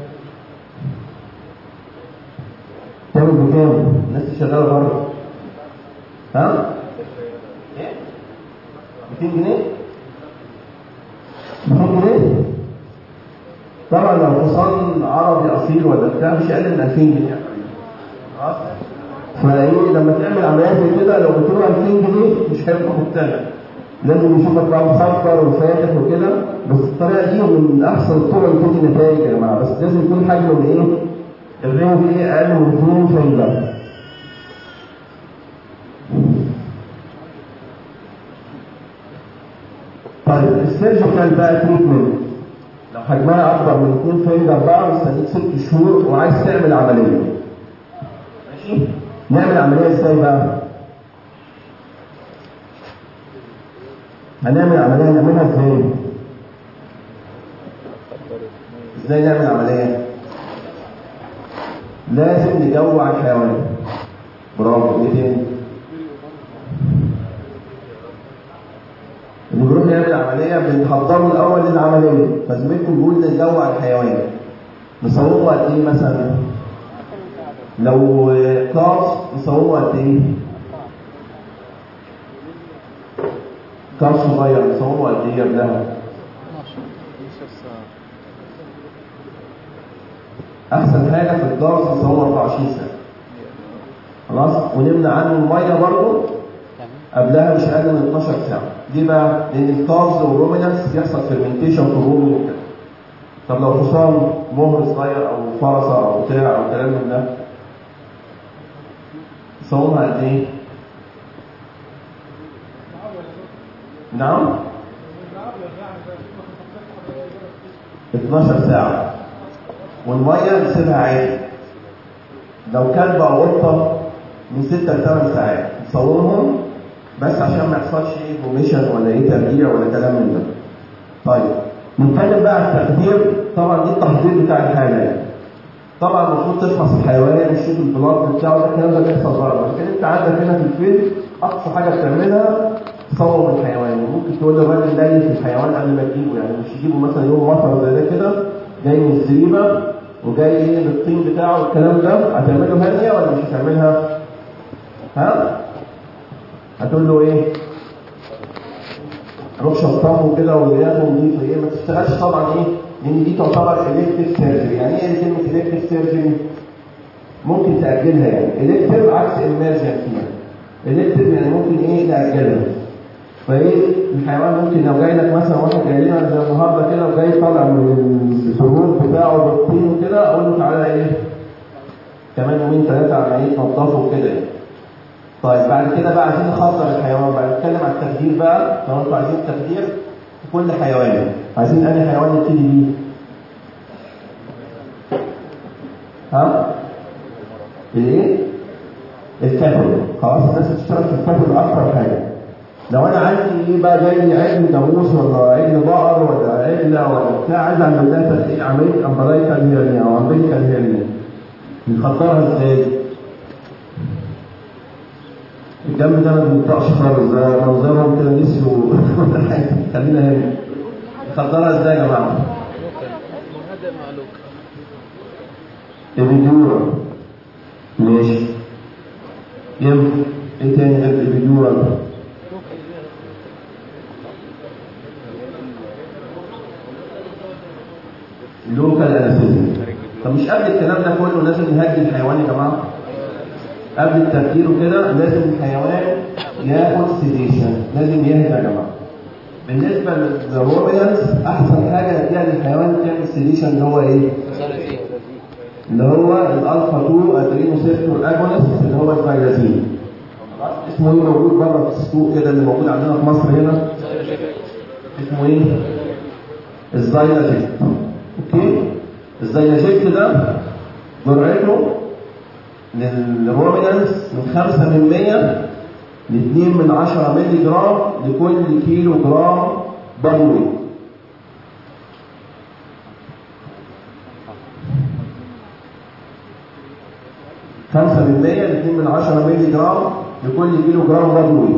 تعمل بكام؟ الناس اللي شغالة بره ها؟ ايه؟ 200 جنيه؟ 200 جنيه؟ طبعا لو حصان عربي اصيل ولا بتاع مش اقل من 2000 جنيه خلاص؟ فايه لما تعمل عمليات زي كده لو قلت له 2000 جنيه مش هيبقى مقتنع لازم يشوفك بقى مسكر وفاتح وكده بس الطريقه دي من احسن الطرق اللي بتدي نتائج يا جماعه بس لازم يكون حجم الايه؟ الرينج ايه اقل من 2 فايده طيب السيرجيكال بقى تريتمنت لو حجمها اكبر من 2 فايده بقى مستنيك 6 شهور وعايز تعمل عمليه ماشي؟ نعمل عمليه ازاي بقى؟ هنعمل عمليه نعملها ازاي؟ ازاي نعمل عمليه؟ لازم نجوع الحيوان برافو ايه تاني؟ اللي بيروح يعمل عملية بنحضره الأول للعملية فزميلكم بيقول نجوع الحيوان نصوره قد إيه مثلا؟ لو كارس نصوره قد إيه؟ كارس صغير نصوره قد إيه قبلها؟ أحسن حاجة في الدارس نصوره 24 ساعة خلاص ونمنع عنه المية برضه قبلها مش اقل من 12 ساعه ليه بقى لان الكارز والرومينانس بيحصل فيرمنتيشن في الرومي وكده طب لو حصان مهر صغير او فرسه او بتاع او كلام من ده صومها قد ايه؟ نعم 12 ساعه والميه نسيبها عادي لو كلب او قطه من 6 ل 8 ساعات نصورهم بس عشان ما يحصلش ايه فوميشن ولا ايه ترجيع ولا كلام من ده. طيب نتكلم بقى عن التخدير طبعا دي التحضير بتاع الحاله يعني. طبعا المفروض تفحص الحيوان وتشوف البلاط بتاعه ده الكلام ده بيحصل بره لكن انت عندك هنا في الفيلم اقصى حاجه بتعملها تصور الحيوان وممكن تقول للراجل ده في الحيوان قبل ما تجيبه يعني مش تجيبه مثلا يوم مطر زي ده كده جاي من الزريبه وجاي ايه بالطين بتاعه والكلام ده هتعمله هانيه ولا مش هتعملها؟ ها؟ هتقول له ايه روح شطفه كده ورياضه نظيفه ايه ما تشتغلش طبعا ايه لان دي تعتبر الكتيف سيرجري يعني ايه كلمه الكتيف سيرجري ممكن تاجلها يعني الكتيف عكس امرجنسي يعني الكتيف يعني ممكن ايه تاجلها فايه الحيوان ممكن لو جاي لك مثلا واحد جاي لنا زي النهارده كده وجاي طالع من السرور بتاعه بالطين وكده اقول له تعالى ايه كمان يومين ثلاثه عمليه تنظفه وكده يعني طيب بعد كده بقى عايزين نخطر الحيوان بقى نتكلم عن التخدير بقى لو انتوا عايزين تخدير في كل حيوان عايزين انهي حيوان نبتدي بيه؟ ها؟ الايه؟ الكافر خلاص الناس بتشتغل في الكافر اكتر حاجه لو انا عندي ايه بقى جاي لي عجل جاموس ولا عجل بقر ولا عجله ولا بتاع عايز اعمل لها تخدير عمليه امبلايكال هيرنيا او امبليكال هيرنيا نخطرها ازاي؟ الجنب ده ما بينطقش خالص ده منظرهم كده نسيوا خلينا هنا نخدرها ازاي يا جماعه؟ هذا معلوك ابيدورا ماشي ينفع ايه تاني غير الابيدورا؟ لوكال انستيزيا طب مش قبل الكلام ده كله لازم نهدي الحيوان يا جماعه؟ قبل التفكير وكده لازم الحيوان ياخد سيديشن لازم يهدى يا جماعه بالنسبه للرومينانس احسن حاجه نديها للحيوان تعمل سيديشن اللي هو ايه؟ اللي هو الالفا 2 ادرينوسيرتور اجونست اللي هو الفيرازين اسمه ايه موجود بره في السوق كده اللي موجود عندنا في مصر هنا اسمه ايه؟ الزايلاجيت اوكي الزايلاجيت ده جرعته للرومينانس من 5 من 100 ل 2 من 10 مللي جرام لكل كيلو جرام بادوي خمسة من مية لاثنين من عشرة مللي جرام لكل كيلو جرام بادوي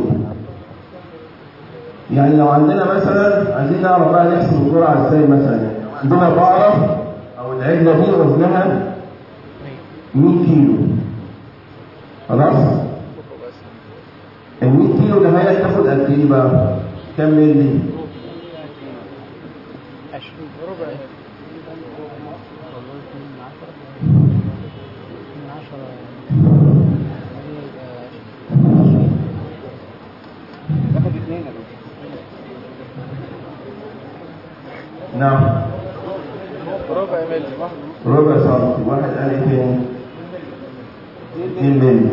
يعني لو عندنا مثلا عايزين نعرف بقى نحسب الجرعة ازاي مثلا يعني عندنا بقرة أو العجلة دي وزنها 100 كيلو خلاص ال 100 كيلو ده هي تاخد قد ايه بقى كام مللي عشرين ربع من عشرة باخد اثنين يا دكتور نعم ربع ملي ربع سنتي واحد قال ايه تاني 2 مللي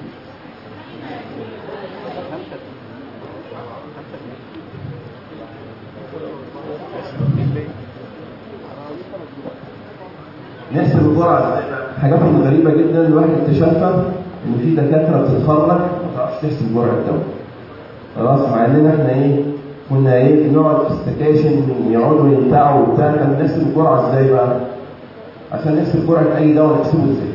نحسب الجرعة ازاي بقى؟ الحاجات الغريبة جدا الواحد اكتشفها ان في دكاترة بتتخرج ما تعرفش تحسب جرعة الدواء. خلاص مع اننا احنا ايه كنا ايه نقعد في السكاشن يقعدوا يمتعوا وبتاع كان نحسب الجرعة ازاي بقى؟ عشان نحسب جرعة اي دواء نحسبه ازاي؟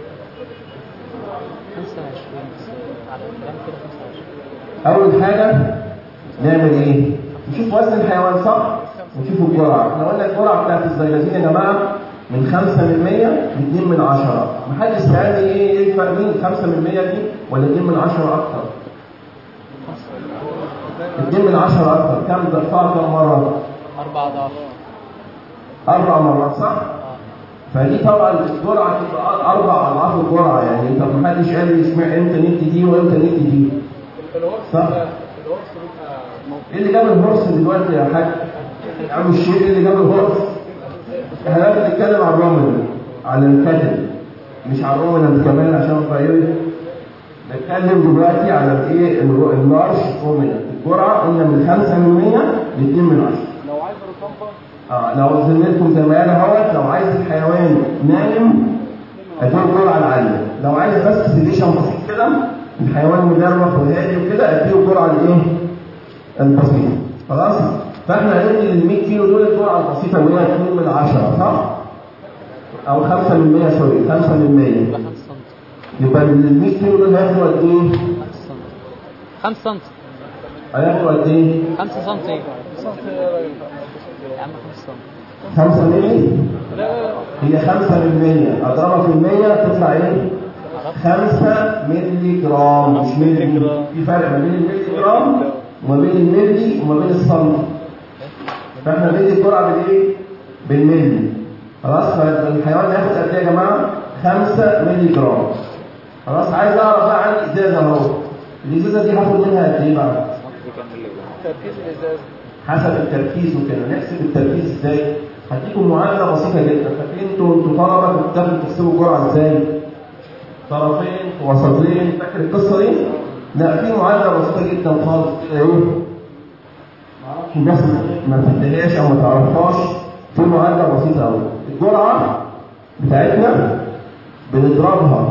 25 على الكلام كده 25 اول حاجة نعمل ايه؟ نشوف وزن الحيوان صح؟ ونشوف الجرعة، احنا قلنا الجرعة بتاعت الزيلازين يا جماعة من 5 من 100 ل 2 من 10 محدش سألني ايه ايه الفرق بين 5 من 100 دي ولا 2 من 10 اكتر 2 من 10 اكتر كم ضربها كم مرة؟ أربع أضعاف اربع مرات صح؟ اه فدي طبعا الجرعة تبقى اربع اضعاف الجرعة يعني انت محدش قال لي اسمع امتى ندي دي وامتى ندي دي صح؟ ايه اللي جاب الهورس دلوقتي يا حاج؟ يا عم الشيخ ايه اللي جاب الهورس؟ احنا لازم نتكلم عن الرومن على الكاتب مش على الرومن كمان عشان ابقى ايه نتكلم دلوقتي على الايه الرو- اللارج رومن الجرعه قلنا من 5 من 100 ل 2 من 10 لو عايز رطمبة اه لو وزن لكم زي ما قال اهوت لو عايز الحيوان نايم اديه الجرعه العاليه لو عايز بس سيديشن بسيط كده الحيوان مدرب وهادي وكده اديه الجرعه الايه البسيطه خلاص فاحنا هندي لل 100 كيلو دول الجرعه البسيطه اللي هي 2 من 10 صح او 5 من 100 سوري 5 من 100 يبقى 5 سم يبقى ال 100 كيلو دول هياخدوا قد ايه 5 سم 5 سم هياخدوا قد ايه 5 سم يا عم 5 سم 5 مللي هي 5 من 100 اضربها في المية تطلع ايه 5 مللي جرام مش مللي في فرق ما بين المللي جرام وما بين الملي وما بين السنتي فاحنا بندي الجرعه بالايه بالملي خلاص فالحيوان ياخد قد ايه يا جماعه 5 مللي جرام خلاص عايز اعرف بقى عندي ازازه اهو الازازه دي هاخد منها قد ايه بقى تركيز الإزاز حسب التركيز وكده نحسب التركيز ازاي هديكم معادله بسيطه جدا فاكرين انتوا انتوا طلبه كنتوا بتاخدوا تحسبوا الجرعه ازاي طرفين وسطين فاكر القصه دي لا في معادله بسيطه جدا خالص كده ايه معرفش الناس ما تفتهاش او ما تعرفهاش في معادله بسيطه قوي الجرعه بتاعتنا بنضربها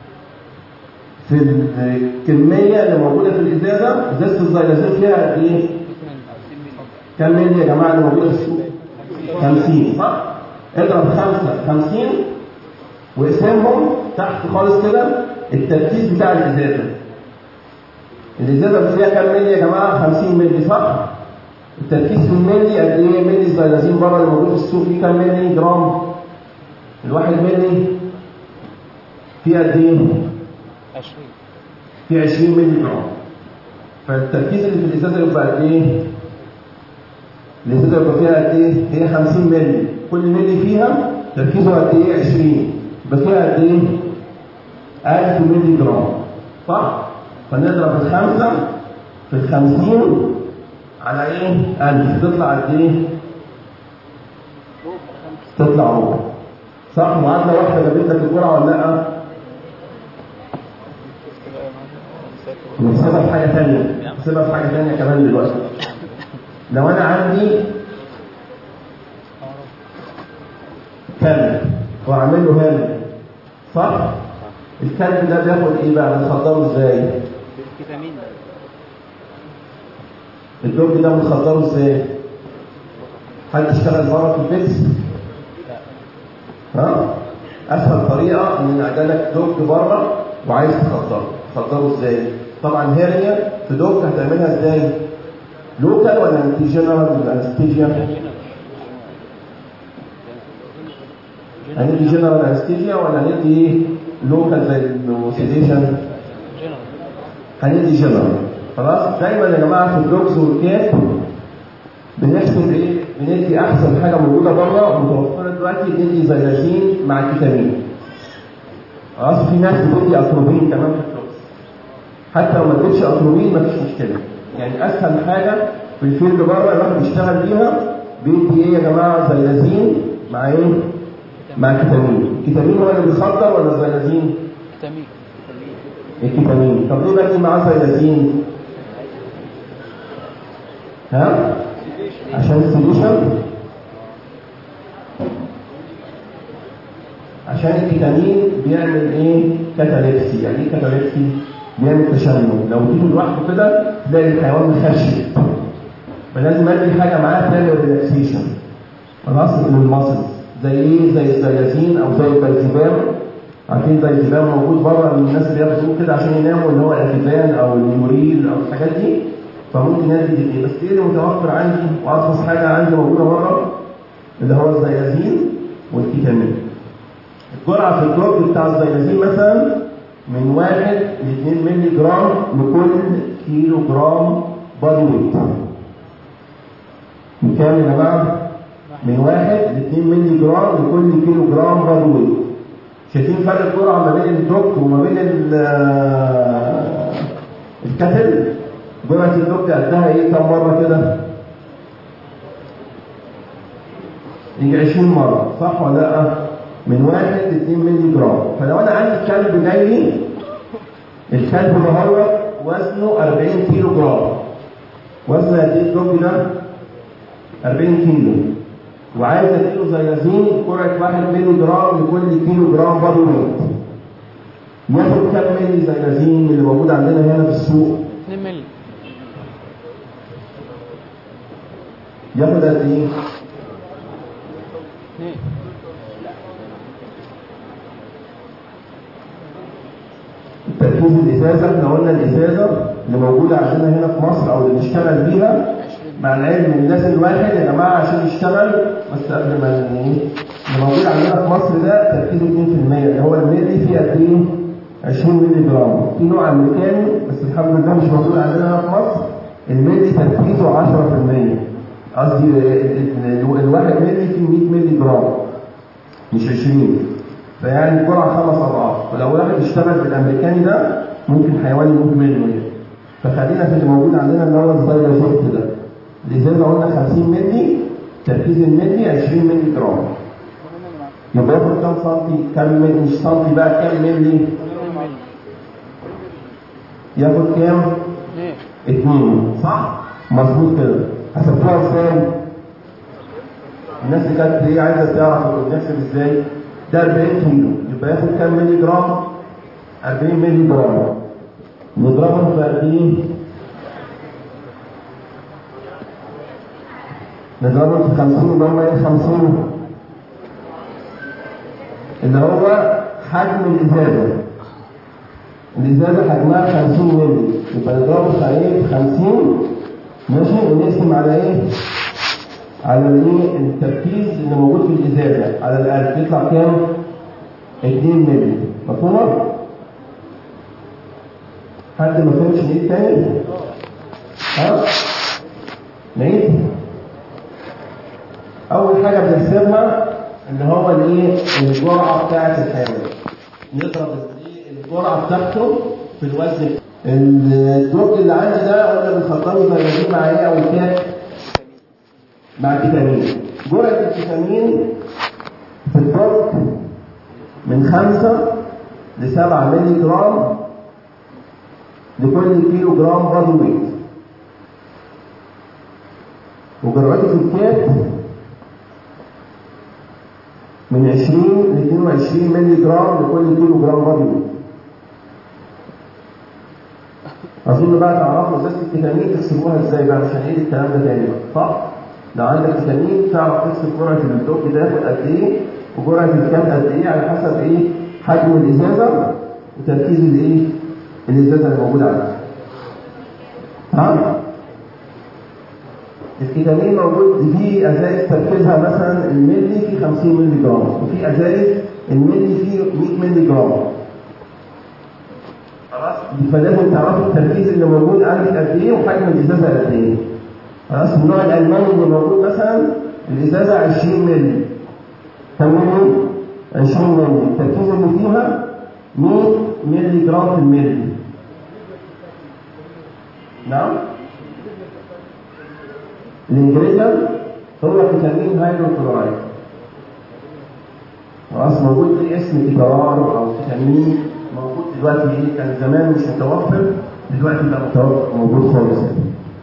في الكميه اللي موجوده في الازازه ازازه الزيلازين فيها قد ايه كم ملي يا جماعة اللي موجودة في السوق؟ 50 صح؟ اضرب 5 50 واقسمهم تحت خالص كده التركيز بتاع الإزازة. الإزازة فيها كم ملي يا جماعة؟ 50 ملي صح؟ التركيز في الملي قد إيه؟ ملي الزيلازين بره اللي موجود في السوق فيه كم ملي جرام؟ الواحد ملي فيه قد إيه؟ 20 فيه 20 ملي جرام. فالتركيز اللي في الإزازة يبقى قد إيه؟ الإزازة يبقى فيها قد إيه؟ هي 50 مللي، كل مللي فيها تركيزه قد إيه؟ 20 يبقى فيها قد إيه؟ 1000 مللي جرام صح؟ فنضرب الخمسة في الخمسين على إيه؟ 1000 تطلع قد إيه؟ تطلع ربع صح؟ معادلة واحدة جابت لك الجرعة ولا لأ؟ نحسبها في حاجة تانية نحسبها في حاجة تانية كمان دلوقتي لو أنا عندي كلب وأعمل له هامل صح؟ الكلب ده بياخد إيه بقى؟ بنخدره إزاي؟ فيتامين الدوج ده بنخدره إزاي؟ حد اشتغل بره في البيت؟ ها؟ أسهل طريقة إن نعجلك دوج بره وعايز تخدره، تخدره إزاي؟ طبعا هيرنيا في دوج هتعملها إزاي؟ لوكال ولا انتي جنرال ولا انستيجيا؟ هندي جنرال انستيجيا ولا هندي ايه؟ لوكال زي السيديشن؟ جنرال هندي جنرال خلاص؟ دايما يا جماعه في الدوكس والكيت بنحسب ايه؟ بندي احسن حاجه موجوده بره متوفره دلوقتي بندي زيلازين مع كيتامين. خلاص في ناس بتدي اتروبين كمان في الدوكس. حتى لو ما اديتش اتروبين مفيش مشكله. يعني اسهل حاجه في الفيلد بره الواحد بيشتغل بيها بيدي ايه يا جماعه زيلازين مع ايه مع كتامين الكتامين هو اللي بيخدر ولا الزيلازين تميم الكتامين طب ليه بدي معاه زيلازين ها عشان السوليوشن عشان الكتامين بيعمل ايه كاتاليبسي يعني ايه كاتاليبسي بيعمل تشنج لو اديته لوحده كده تلاقي الحيوان مخشب فلازم ادي حاجه معاه تعمل ريلاكسيشن خلاص للمصل زي ايه زي الزيازين او زي البلزبام عارفين البلزبام موجود بره الناس بياخدوه كده عشان يناموا اللي هو الاتيفان او اليوريل او الحاجات دي فممكن ادي دي بس ايه اللي متوفر عندي وارخص حاجه عندي موجوده بره اللي هو الزيازين والكيتامين الجرعه في الدوج بتاع الزيازين مثلا من 1 ل 2 مللي جرام لكل كيلو جرام بادي ويت من كام يا جماعه؟ من 1 ل 2 مللي جرام لكل كيلو جرام بادي ويت شايفين فرق الجرعه ما بين الدوج وما بين ال- الكتل جرعه الدوج قدها ايه كم مره كده؟ يجي 20 مره صح ولا لا؟ من 1 ل 2 مللي جرام فلو انا عندي كلب جاي لي الكلب ده هو وزنه 40 كيلو جرام وزن قد ايه الدوج ده؟ 40 كيلو وعايز اديله زيازين جرعه 1 مللي جرام لكل كيلو جرام بادي ويت ياخد كام مللي زيازين اللي موجود عندنا هنا في السوق 2 مللي ياخد قد ايه؟ 2 تركيز الازازه احنا قلنا الازازه اللي موجوده عندنا هنا في مصر او اللي بنشتغل بيها مع العلم ان لازم الواحد يا جماعه عشان يشتغل بس قبل ما ن- ايه اللي موجود عندنا في مصر ده تركيزه 2% اللي هو الملي فيه قد ايه؟ 20 مللي جرام في نوع امريكاني بس الحمد لله مش موجود عندنا هنا في مصر الملي تركيزه 10% قصدي ال- ال- ال- الواحد ملي فيه 100 مللي جرام مش 20 فيعني الجرعه خمس اضعاف فلو واحد اشتغل بالامريكاني ده ممكن حيوان يموت منه يعني فخلينا في اللي موجود عندنا اللي هو الزيلازوت ده الازازه قلنا 50 مللي تركيز الملي 20 مللي جرام يبقى ياخد كام سنتي كام مللي مش سنتي بقى كام مللي 2 مللي ياخد كام 2 اتنين صح مظبوط كده حسبتوها ازاي الناس اللي كانت ايه عايزه تعرف كنا بنحسب ازاي ده 40 كيلو يبقى ياخد كام مللي جرام 40 مللي جرام نضربهم في قد ايه نضربهم في 50 يبقى هم ايه 50 اللي هو حجم الازازه الازازه حجمها 50 مللي يبقى نضربه في ايه 50 ماشي ونقسم على ايه على الايه التركيز اللي موجود في الازازه على القلب يطلع كام 2 مللي مفهومه حد ما فهمش نعيد تاني ها نعيد اول حاجه بنحسبها اللي هو الايه الجرعه بتاعه الحيوان نضرب الايه الجرعه بتاعته في الوزن الدوج اللي عندي ده قلنا بنفضله زي مع ايه او الكات مع الفيتامين جرعه الفيتامين في الدوج من 5 ل 7 مللي جرام لكل كيلو جرام بادي ويت وجرعته في الكات من 20 ل 22 مللي جرام لكل كيلو جرام بادي ويت اظن بقى تعرفوا ازازه الفيتامين تحسبوها ازاي بقى مش هنعيد الكلام ده تاني بقى صح؟ لو عندك فيتامين تعرف تحسب جرعه الدوب ده ياخد قد ايه وجرعه الكام قد ايه على حسب ايه حجم الازازه وتركيز الايه الازازه اللي موجوده عندك. ها؟ الفيتامين موجود في ازايز تركيزها مثلا الملي في 50 مللي جرام وفي ازايز الملي فيه 100 مللي جرام خلاص فلازم تعرفوا التركيز اللي موجود عندك قد ايه وحجم الازازه قد ايه خلاص النوع الالماني اللي موجود مثلا الازازه 20 مللي كم مللي 20 مللي التركيز اللي فيها 100 مللي جرام في الملي نعم الانجريزر هو فيتامين هيدروكلورايد خلاص موجود ليه اسم كيتارار او فيتامين موجود دلوقتي ايه كان زمان مش متوفر دلوقتي بقى متوفر موجود خالص يعني.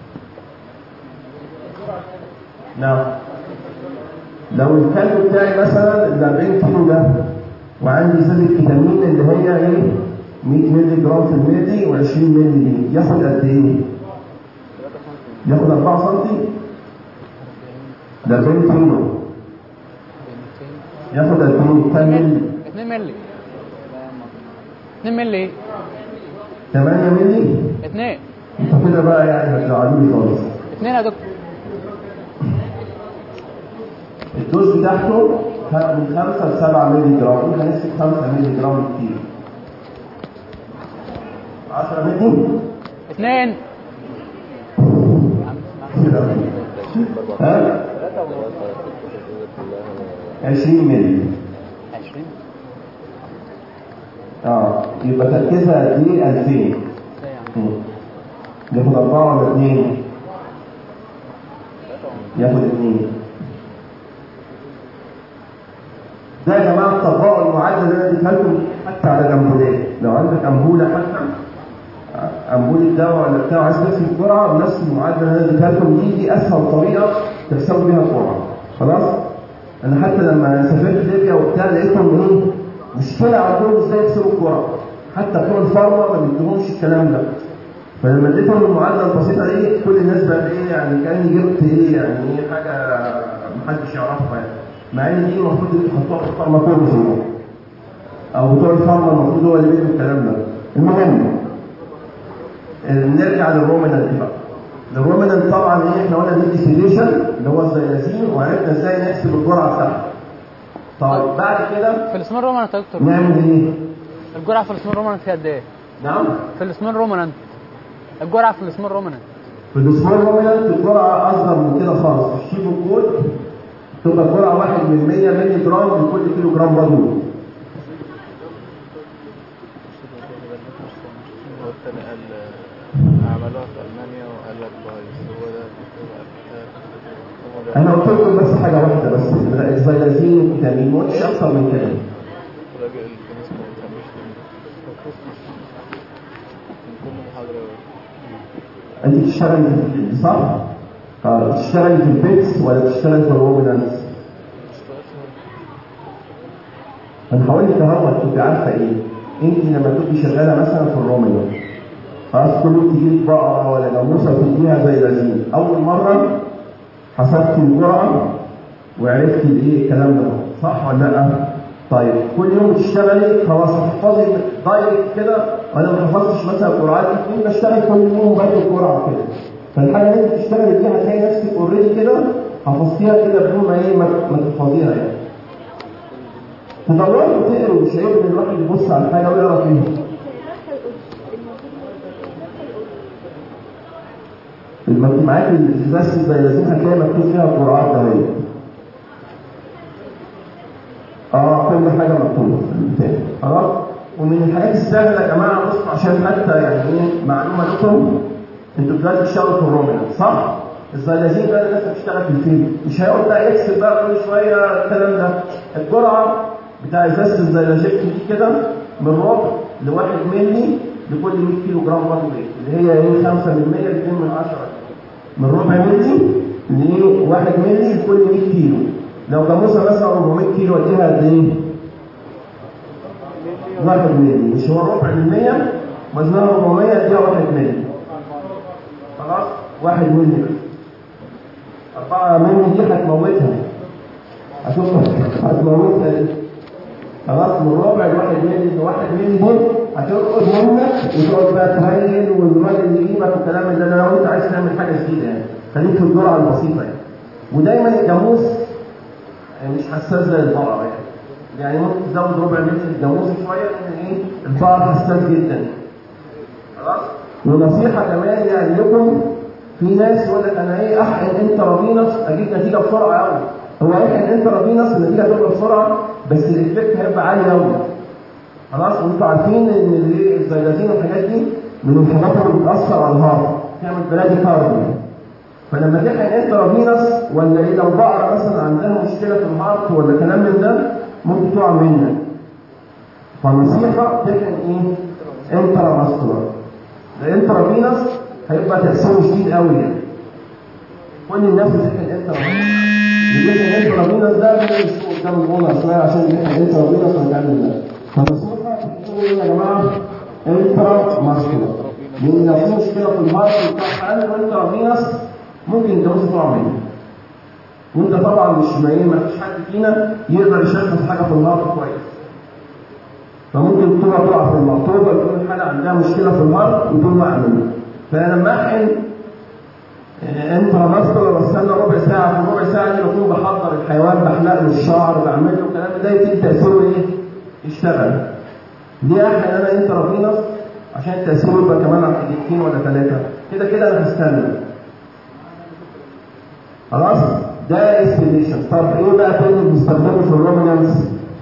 نعم لو الكلب بتاعي مثلا ال 40 كيلو ده وعندي زيادة فيتامين اللي هي ايه 100 مللي جرام في الملي و20 مللي دي ياخد قد ايه؟ ياخد 4 سم ده 40 كيلو ياخد قد ايه؟ كام مللي؟ 2 مللي 2 مللي 8 مللي 2 انت كده بقى يعني هتزعلوني خالص 2 يا دكتور الدوز بتاعته من 5 ل 7 مللي جرام قول هنمسك 5 مللي جرام كتير 10 مللي 2 ها 20 مللي 20 اه يبقى تركيزها قد ايه 2000 ازاي يعني مم. ياخد أربعة ولا اثنين؟ ياخد اثنين ده يا جماعة طبقوا المعادلة اللي أنا اديتها لكم حتى على الأمبولات لو عندك أمبولة حتى أمبولة دواء ولا بتاع عايز تحسب الجرعة بنفس المعادلة اللي أنا اديتها لكم دي دي أسهل طريقة تحسبوا بيها الجرعة خلاص؟ أنا حتى لما سافرت ليبيا وبتاع لقيتهم إيه؟ مشكلة عندهم إزاي يحسبوا الجرعة حتى بتوع الفارما ما بيدوهمش الكلام ده فلما اديتهم المعادله البسيطه دي كل الناس بقت ايه يعني كاني جبت ايه يعني ايه حاجه محدش يعرفها يعني مع ان دي المفروض يحطوها في الفارماكولوجي او بتوع الفارما المفروض هو اللي بيدوا الكلام ده المهم آه، نرجع للرومنانت بقى الرومنانت طبعا ايه احنا قلنا ندي سيديشن اللي هو الزيلازين وعرفنا ازاي نحسب الجرعه بتاعته طيب بعد كده في الاسمين رومانانت يا دكتور نعمل ايه؟ الجرعه في الاسمين رومانانت فيها قد ايه؟ نعم في الاسمين رومانانت الجرعه في الاسمين رومانانت في الاسبوع رومنانت الجرعه اصغر من كده خالص في الشيب الكود تبقى الجرعه 1 من 100 مللي جرام لكل كيلو جرام رجل هو التاني قال عملوها في ألمانيا وقال لك بايظ هو ده هو ده انا قلت لكم بس حاجه واحده بس الزيلازين والفيتامين ما قلتش اكتر من كده الراجل اللي كان اسمه كان بيشتم من كل محاضرة انت بتشتغلي في البيت صح؟ اه بتشتغلي في البيت ولا بتشتغلي في الرومنانت؟ انا هقول لك اهو تبقي عارفه ايه؟ انت لما تبقي شغاله مثلا في الرومنانت خلاص كل يوم تجيلك بقره ولا جاموسه وتديها زي لازين اول مره حسبت الجرعه وعرفت الايه الكلام ده صح ولا لا؟ طيب كل يوم تشتغلي خلاص تحفظي دايركت كده انا ما حفظتش مثلا الجرعات دي بشتغل كل يوم بدي الجرعه كده فالحاجه اللي انت بتشتغلي فيها هتلاقي نفسك اوريدي كده حفظتيها كده بدون ما ايه ما ما تحفظيها يعني تدوروا وتقروا مش عيب ان الواحد يبص على حاجه ويقرا فيها المجموعات اللي بس زي لازم هتلاقي مكتوب فيها الجرعات ده هي اه كل حاجه مكتوبه خلاص ومن الحاجات السهله يا جماعه بصوا عشان حتى يعني ايه معلومه لكم انتوا دلوقتي بتشتغلوا في الرومنت صح؟ الزلازين ده الناس بتشتغل في الفيلم مش هيقعد بقى يكسب بقى كل شويه الكلام ده الجرعه بتاع ازازه الزلاجيك دي كده من ربع لواحد ملي لكل 100 كيلو جرام برضه اللي هي ايه 5 من 100 ل 2 من 10 من ربع ملي ل 1 ملي لكل 100 كيلو لو جاموسه مثلا 400 كيلو اديها قد ايه؟ واحد ملي مش هو ربع من 100 وزنها 400 اديها واحد ملي خلاص واحد ملي بس أربعة ملي دي هتموتها هتوصل هتموتها دي خلاص من ربع لواحد ملي لواحد ملي دي هترقد منك وتقعد بقى تهيل والراجل يجيبك والكلام ده لو انت عايز تعمل حاجه جديده يعني خليك في الجرعه البسيطه يعني ودايما الجاموس مش حساس زي البقره يعني يعني ممكن تزود ربع ملي الجاموس شويه لان ايه البقر حساس جدا خلاص ونصيحه كمان يعني لكم في ناس يقول لك انا ايه احقن انترافينوس اجيب نتيجه بسرعه قوي هو احقن انترافينوس النتيجه هتبقى بسرعه بس الايفكت هيبقى عالي قوي خلاص وانتوا عارفين ان الايه الزيلازين والحاجات دي من الحاجات اللي بتاثر على الهارت تعمل بلادي كارديو فلما تحقن انترافينوس ولا ايه لو بقرة مثلا عندها مشكلة في الهارت ولا كلام من ده ممكن تقع منك فنصيحة تحقن ايه؟ انترا ماسكولار الانترافينوس هيبقى تأثيره شديد قوي يعني كل الناس بتحقن انترا يجيب الانترافينوس ده بيمشي قدام الغنى شوية عشان يحقن انترافينوس ويتعمل ده فنصيحة تقولوا ايه يا جماعة؟ انترا ماسكولار لان لو في مشكلة في الهارت بتاع عنده انترافينوس ممكن الجواز تقع منه وانت طبعا مش ما ايه ما فيش حد فينا يقدر يشخص حاجه في الهارت كويس فممكن تبقى تقع في المقطوبه يكون الحاله عندها مشكله في الهارت وتقوم واقع منه فانا لما احقن انت ماسكه بستنى ربع ساعه في ربع ساعه دي بكون بحضر الحيوان بحلق له الشعر بعمل له الكلام ده يبتدي تاثيره ايه؟ يشتغل ليه احقن انا انترافينوس عشان التاثير يبقى كمان على دقيقتين ولا ثلاثه كده كده انا هستنى خلاص ده استيميشن طب ايه بقى تاني بنستخدمه في الرومينانس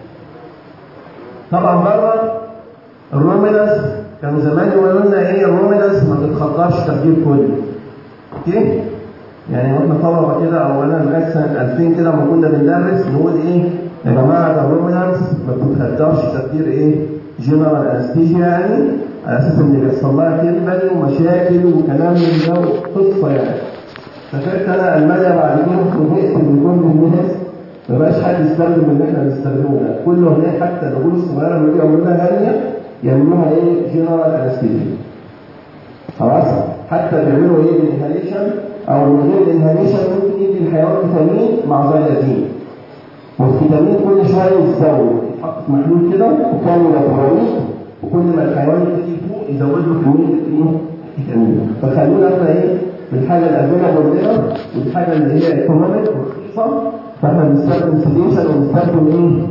طبعا بره الرومينانس كانوا زمان يقولوا لنا ايه الرومينانس ما تتخطاش تفجير كلي اوكي يعني واحنا طلبه كده اولا لغايه سنه 2000 كده لما كنا بندرس نقول ايه يا جماعه ده الرومينانس ما بتتخدعش تفجير ايه جنرال انستيجيا يعني على اساس ان بيحصل لها كلمه ومشاكل وكلام من ده قصه يعني فكرت انا المانيا بعد كده فوجئت ان كل الناس ما بقاش حد يستخدم اللي احنا بنستخدمه ده كله هناك حتى الرجول الصغيره لما يجوا يعملوا لها هانيه يعملوها ايه جنرال انستيجيا خلاص حتى بيعملوا ايه بالانهاليشن او من غير الانهاليشن ممكن يدي الحيوان فيتامين مع فيتامين والفيتامين كل شويه يتزود يتحط في محلول كده وكامل لابوراريس وكل ما الحيوان يبتدي يفوق يزود له كميه الايه فيتامين فخلونا احنا ايه الحاجه الافيلابل لنا والحاجه اللي هي ايكونوميك ورخيصه فاحنا بنستخدم سيديشن وبنستخدم ايه؟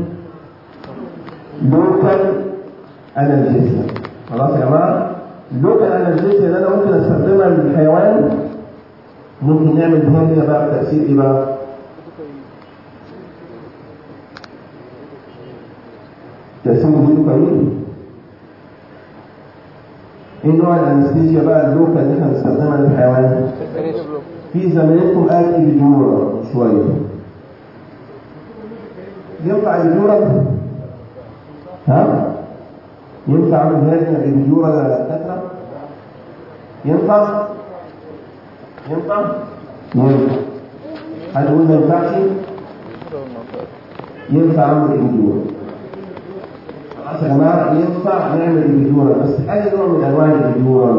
لوكال انالجيسيا خلاص يا جماعه اللوكال انالجيسيا اللي انا ممكن استخدمها للحيوان ممكن نعمل بها بقى بتاثير ايه بقى؟ تاثير اللوكالين ايه نوع الانستيجيا بقى اللوكال اللي احنا بنستخدمها للحيوان؟ في زميلتكم قال ايبيدورا شويه ينفع ايبيدورا؟ ها؟ ينفع اعمل هذه ايبيدورا للدكاتره؟ ينفع؟ ينفع؟ ينفع حد يقول ما ينفعش؟ ينفع اعمل ايبيدورا خلاص يا جماعه ينفع نعمل ايبيدورا بس اي نوع من انواع الايبيدورا؟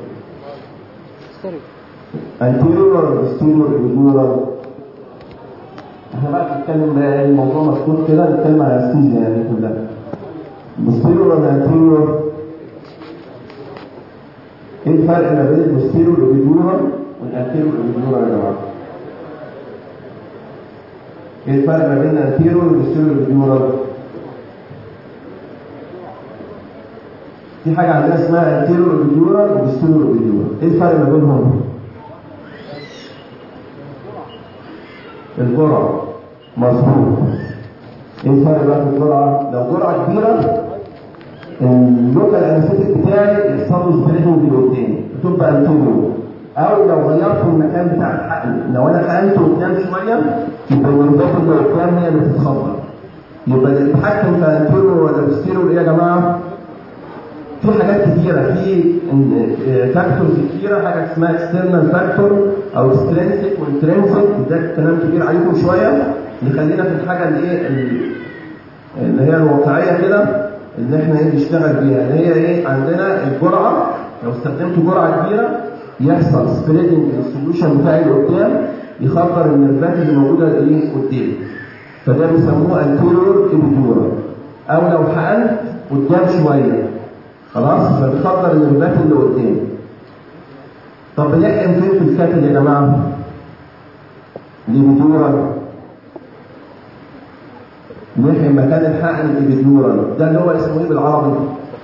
anterior ولا posterior epidural احنا بقى بنتكلم بقى الموضوع مفتوح كده نتكلم على الانستيزيا يعني كلها posterior ولا anterior ايه الفرق ما بين البوستيريور epidural والانتيريور epidural يا جماعه ايه الفرق ما بين الانتيريور والبوستيريور epidural في حاجه عندنا اسمها anterior epidural وبوستيريور epidural ايه الفرق ما بينهم الجرعة مظبوط ايه الفرق بقى في الجرعة؟ لو جرعة كبيرة اللوكال انستيك بتاعي يحصل له سبريدنج لقدام بتبقى انتيريور او لو غيرت المكان بتاع الحقن لو انا حقنته قدام شوية يبقى الوردات اللي قدام هي اللي بتتخبط يبقى اللي بيتحكم في انتيريور ولا بوستيريور ايه يا جماعة؟ في حاجات كتيرة في فاكتورز كتيرة حاجة اسمها اكسترنال فاكتور او اكسترنسك وانترنسك ده كلام كبير عليكم شوية نخلينا في الحاجة اللي ايه اللي هي الواقعية كده اللي احنا ايه بنشتغل بيها اللي هي ايه عندنا الجرعة لو استخدمت جرعة كبيرة يحصل سبريدنج السوليوشن بتاعي لقدام يخبر النرفات اللي موجودة ايه قدام فده بيسموه انتيريور ايبيدورال او لو حقنت قدام شوية خلاص فبتخبر النرفات اللي قدام طب بنحقن فين في الكاتل يا جماعه الابيدورال نحقن مكان الحقن الابيدورال ده اللي هو اسمه ايه بالعربي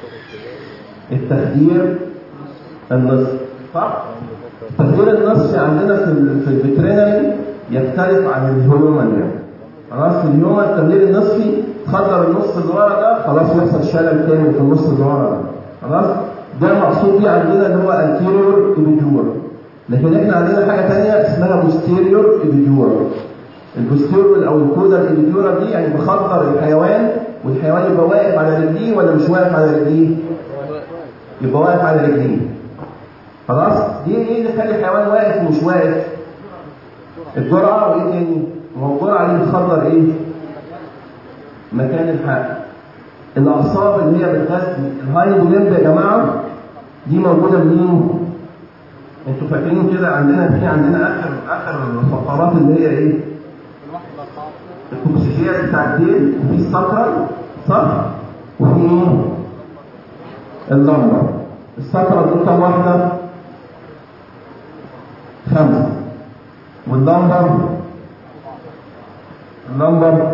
التخدير النصفي صح التخدير النصفي عندنا في ال في الفيترينري يختلف عن الهيومن يعني خلاص في الهيومن التخدير النصفي تخدر النص اللي ورا ده خلاص يحصل شلل كامل في النص اللي ورا ده خلاص ده المقصود بيه عندنا اللي هو anterior epidural لكن احنا عندنا حاجه ثانيه اسمها بوستيريور ايبيديورال البوستيريور او الكودا الايبيديورال دي يعني بخطر الحيوان والحيوان يبقى واقف على رجليه ولا مش واقف على رجليه يبقى واقف على رجليه خلاص دي ايه اللي يخلي الحيوان واقف ومش واقف الجرعه وايه تاني ما هو الجرعه دي بتخطر ايه مكان الحق الاعصاب اللي هي بتغذي الهايند ليمب يا جماعه دي موجوده منين انتوا فاكرين كده عندنا في عندنا اخر اخر الفقرات اللي هي ايه الكوكسيجيات بتاع الديل وفي السكرة صح وفي ايه اللمبر السكرة دول كام واحدة خمسة واللمبر اللمبر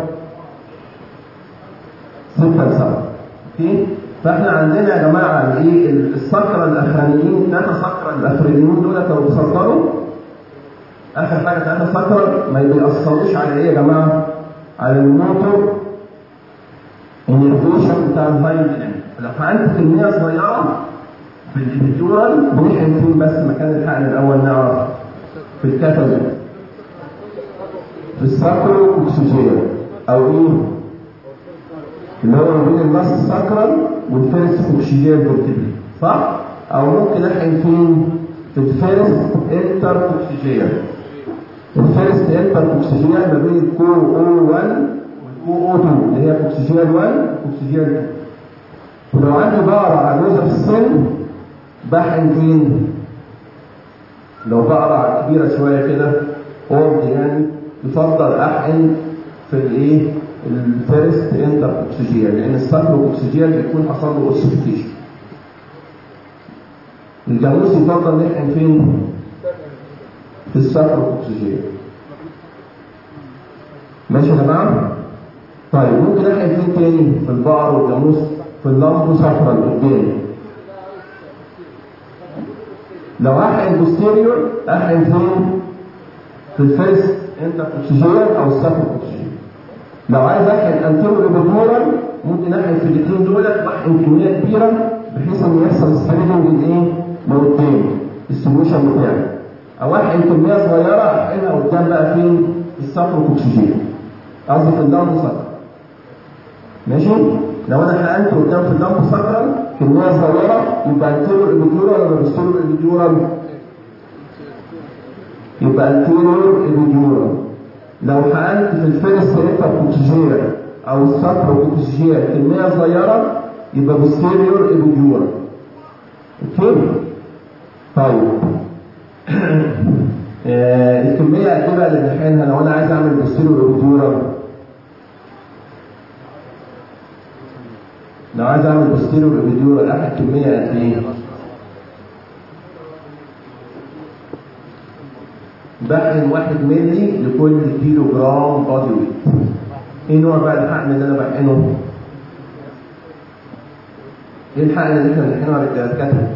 ستة لسبعة اوكي فاحنا عندنا يا جماعه الايه السكره الاخرانيين ثلاثه سكره الاخرانيين دول لو بيسكروا اخر حاجه ثلاثه سكره ما بيأثروش على ايه يا جماعه؟ على الموتور انرفيشن بتاع الهايند ليمب لو فعلت كميه صغيره في الابيدورال بنحقن فين بس مكان الحقن الاول نعرف في الكاتالوج في الساكرو اوكسجين او ايه؟ اللي هو ما بين النص الساكرال والفيرس اوكسجين فيرتبري صح؟ او ممكن احقن فين؟ في الفيرس انتر اوكسجين الفيرست انتر اوكسجين ما بين الكو او 1 والكو او 2 اللي هي اوكسجين 1 واكسجين 2 ولو عندي بقرة عجوزة في السن بحقن فين؟ لو بقرة كبيرة شوية كده اولد يعني يفضل احقن في الايه؟ الفيرست انتر اوكسجين لان السكر اوكسجين بيكون حصل له اوسيفيكيشن الجاموس يفضل نحقن فين؟ في السكر اوكسجين ماشي يا جماعه؟ طيب ممكن احقن فين تاني؟ في البقر والجاموس في اللمبو صفرا قدام لو احقن بوستيريور احقن فين؟ في الفيرست انتر اوكسجين او السكر اوكسجين لو عايز احقن انتيرو ايبيدورال ممكن احقن في الاثنين دولت واحقن كميه كبيره بحيث ان يحصل سبريدنج الايه؟ لقدام السوليوشن بتاعي او احقن كميه صغيره احقنها قدام بقى فين؟ السفر اكسجين قصدي في اللمب سكر ماشي؟ لو انا حقنت قدام في اللمب سكر كميه صغيره يبقى انتيرو ايبيدورال ولا بوستيرو ايبيدورال؟ يبقى انتيرو ايبيدورال لو حقنت في الفيرست انتر اوكسجين او السفر اوكسجين كميه صغيره يبقى بوستيريور ايبيدورال اوكي؟ طيب آه، الكمية قد ايه بقى اللي بنحقنها لو انا عايز اعمل بوستيريور ايبيدورال لو عايز اعمل بوستيريور ايبيدورال اخد كمية قد ايه؟ بحقن واحد ملي لكل كيلو جرام بادي ويت ايه نوع بقى الحقن اللي انا بحقنه؟ ايه الحقن اللي احنا بنحقنه على الدكاتره؟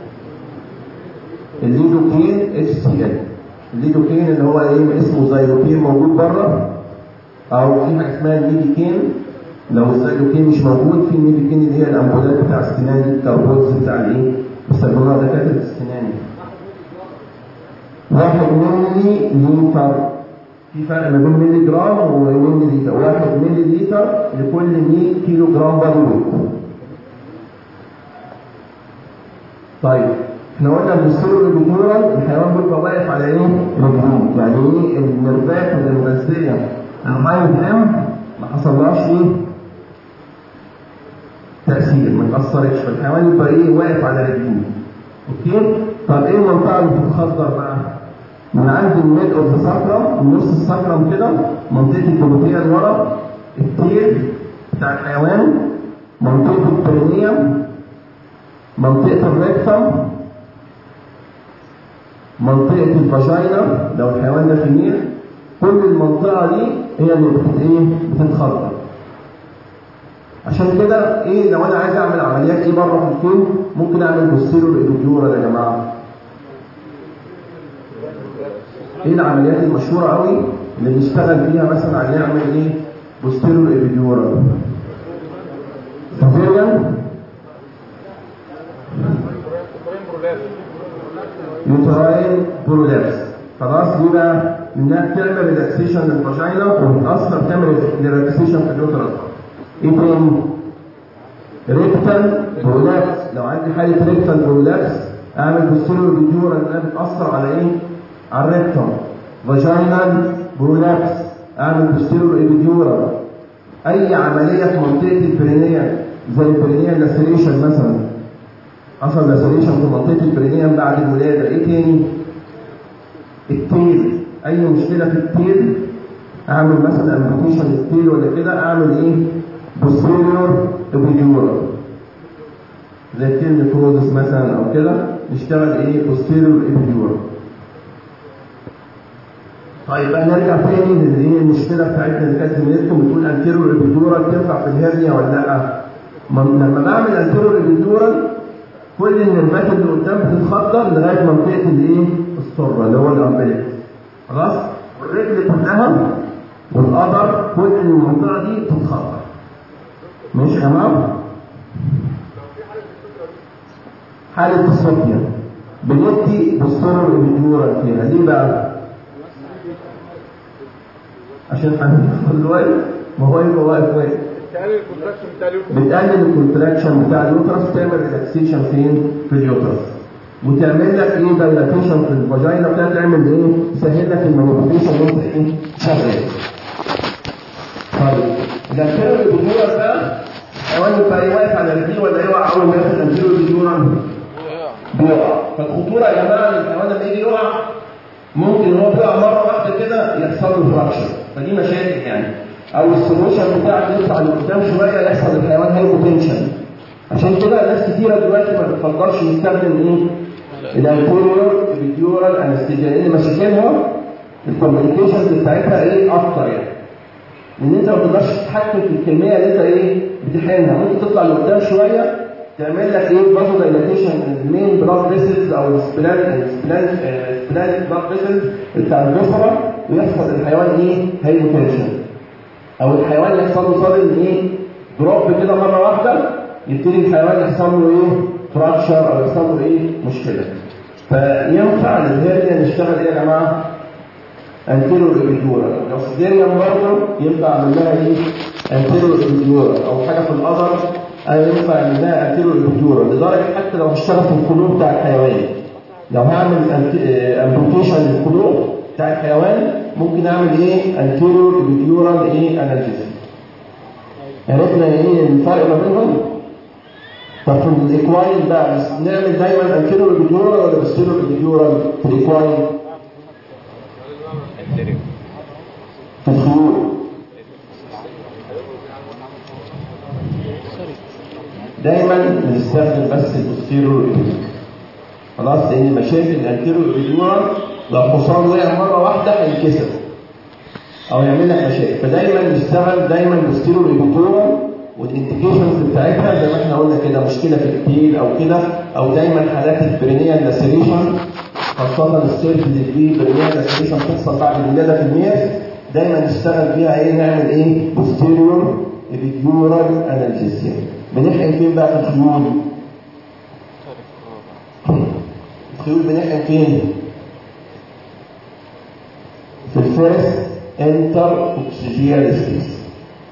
الليدوكين اتش سي ال الليدوكين اللي هو ايه اسمه زيلوكين موجود بره او في حاجه اسمها الميديكين لو الزيلوكين مش موجود في الميديكين اللي هي الامبولات بتاع السنان دي الكربونز بتاع الايه بيسموها دكاتره السنان واحد ملي لتر في فرق ما بين ملي جرام وملي لتر واحد ملي لتر لكل 100 كيلو جرام بادي ويت طيب احنا قلنا البوستيريور ايبيدورال الحيوان بيبقى واقف على ايه؟ رجليه يعني ايه النرفات اللي مغذيه الهايند ليمب ما حصلهاش ايه؟ تأثير ما اتأثرتش فالحيوان يبقى ايه واقف على رجليه اوكي؟ طب ايه المنطقة اللي بتتخدر بقى؟ من عند الميد اوف ذا ساكرم نص الساكرم كده منطقة الجلوتية اللي ورا التيل بتاع الحيوان منطقة البرينيوم منطقة الريكتم منطقة الفاجينا لو الحيوان ده فيميل كل المنطقة دي هي اللي بت ايه بتتخدر عشان كده ايه لو انا عايز اعمل عمليات ايه بره في الكون ممكن اعمل بوستيرور ايبيديورال يا جماعه ايه العمليات المشهوره قوي اللي بنشتغل فيها مثلا عايزين نعمل ايه بوستيرور ايبيديورال سيفيريان يوتراين برولابس خلاص دي بقى انها بتعمل ريلاكسيشن للفاجينا وبتاثر تعمل ريلاكسيشن في اليوترس ايه تاني؟ ريكتال برولابس لو عندي حاله ريكتال برولابس اعمل بوستيريور فيديورا انها بتاثر على ايه؟ على الريكتوم فاجينال برولابس اعمل بوستيريور ايبيديورا اي عمليه في منطقه البرينيا زي البرينيا لاسريشن مثلا حصل لاسريشن في منطقه البرينيا بعد الولاده ايه تاني؟ التيل اي مشكله في التيل اعمل مثلا امبوتيشن التيل ولا كده اعمل ايه؟ بوستيريور ايبيديورا زي التيل نكروزس مثلا او كده نشتغل ايه؟ بوستيريور ايبيديورا طيب بقى نرجع تاني للايه المشكله بتاعتنا اللي كانت زميلتكم بتقول انتيرور ابيدورال تنفع في الهرنيا ولا لا؟ ما- لما بعمل انتيرور ابيدورال كل النرفات اللي قدام بتتخدر لغايه منطقه الايه؟ السره اللي هو الامبليك خلاص؟ والرجل كلها والقدر كل المنطقه دي بتتخدر ماشي يا جماعه؟ حالة الصوفيا بندي بالسرور ابيدورال فيها ليه بقى؟ عشان هناخد الوقت ما هو يبقى واقف واقف تقلل الكونتراكشن بتاع اليوترس بتقلل الكونتراكشن بتاع اليوترس تعمل ريلاكسيشن فين؟ في اليوترس وتعمل لك ايه دايلاتيشن في الفاجينا بتاعت تعمل ايه؟ تسهل لك المانيبيوليشن وانت ايه؟ شغال. طيب الانتيريور بيدورال بقى حيوان يبقى إيه واقف على رجليه ولا يقع اول ما ياخد الانتيريور بيدورال؟ بيقع فالخطوره يا جماعه ان الحيوان لما يجي يقع ممكن هو بيقع مره واحده كده يحصل له فراكشر فدي مشاكل يعني او السولوشن بتاعك يطلع لقدام شويه يحصل الحيوان هايبوتنشن عشان كده ناس كتيره دلوقتي ما بتفضلش يستخدم ايه؟ الانتيريور فيديورال انستيجيا لان مشاكلها الكوميونيكيشنز بتاعتها ايه اكتر يعني لان انت ما تقدرش تتحكم في الكميه اللي انت ايه بتحقنها ممكن تطلع لقدام شويه تعمل لك ايه برضه دايلاتيشن المين بلاد فيسلز او السبلان السبلان السبلان بلاد فيسلز بتاع البصره ويحصل الحيوان ايه هايبوتنشن او الحيوان يحصل له صدمه ايه دروب كده مره واحده يبتدي الحيوان يحصل له ايه فراكشر او يحصل له ايه مشكله فينفع للهرنيا نشتغل ايه يا جماعه انتيرو ابيدورا لو سيزيريان برضه ينفع اعمل لها ايه انتيرو ابيدورا او حاجه في القدر أنا ينفع اعمل لها انتيرو ابيدورا لدرجه حتى لو هشتغل في القلوب بتاع الحيوان لو هعمل امبوتيشن للقلوب بتاع الحيوان ممكن اعمل ايه انتيرو ابيدورا ايه انالجيزم عرفنا ايه الفرق ما بينهم طب في الايكواين بقى نعمل دايما انتيرو ابيدورا ولا بستيرو ابيدورا في الايكواين في الخيول دايما بنستخدم بس البوستيرور ايبيدورال خلاص لان مشاكل الانتيرور ايبيدورال لو حصان وقع مره واحده هينكسر او يعمل لك مشاكل فدايما نشتغل دايما بوستيرور ايبيدورال والانديكيشنز بتاعتها زي ما احنا قلنا كده مشكله في التيل او كده او دايما حالات البرينيال لاسيريشن خاصه السيرف دي برينيال لاسيريشن بتحصل بعد الولاده في الميز دايما نشتغل فيها ايه نعمل ايه بوستيريور ايبيدورال انالجيسيا بنحقن فين بقى في الخيول الخيول بنحقن فين في الفيرست انتر اوكسجيال سبيس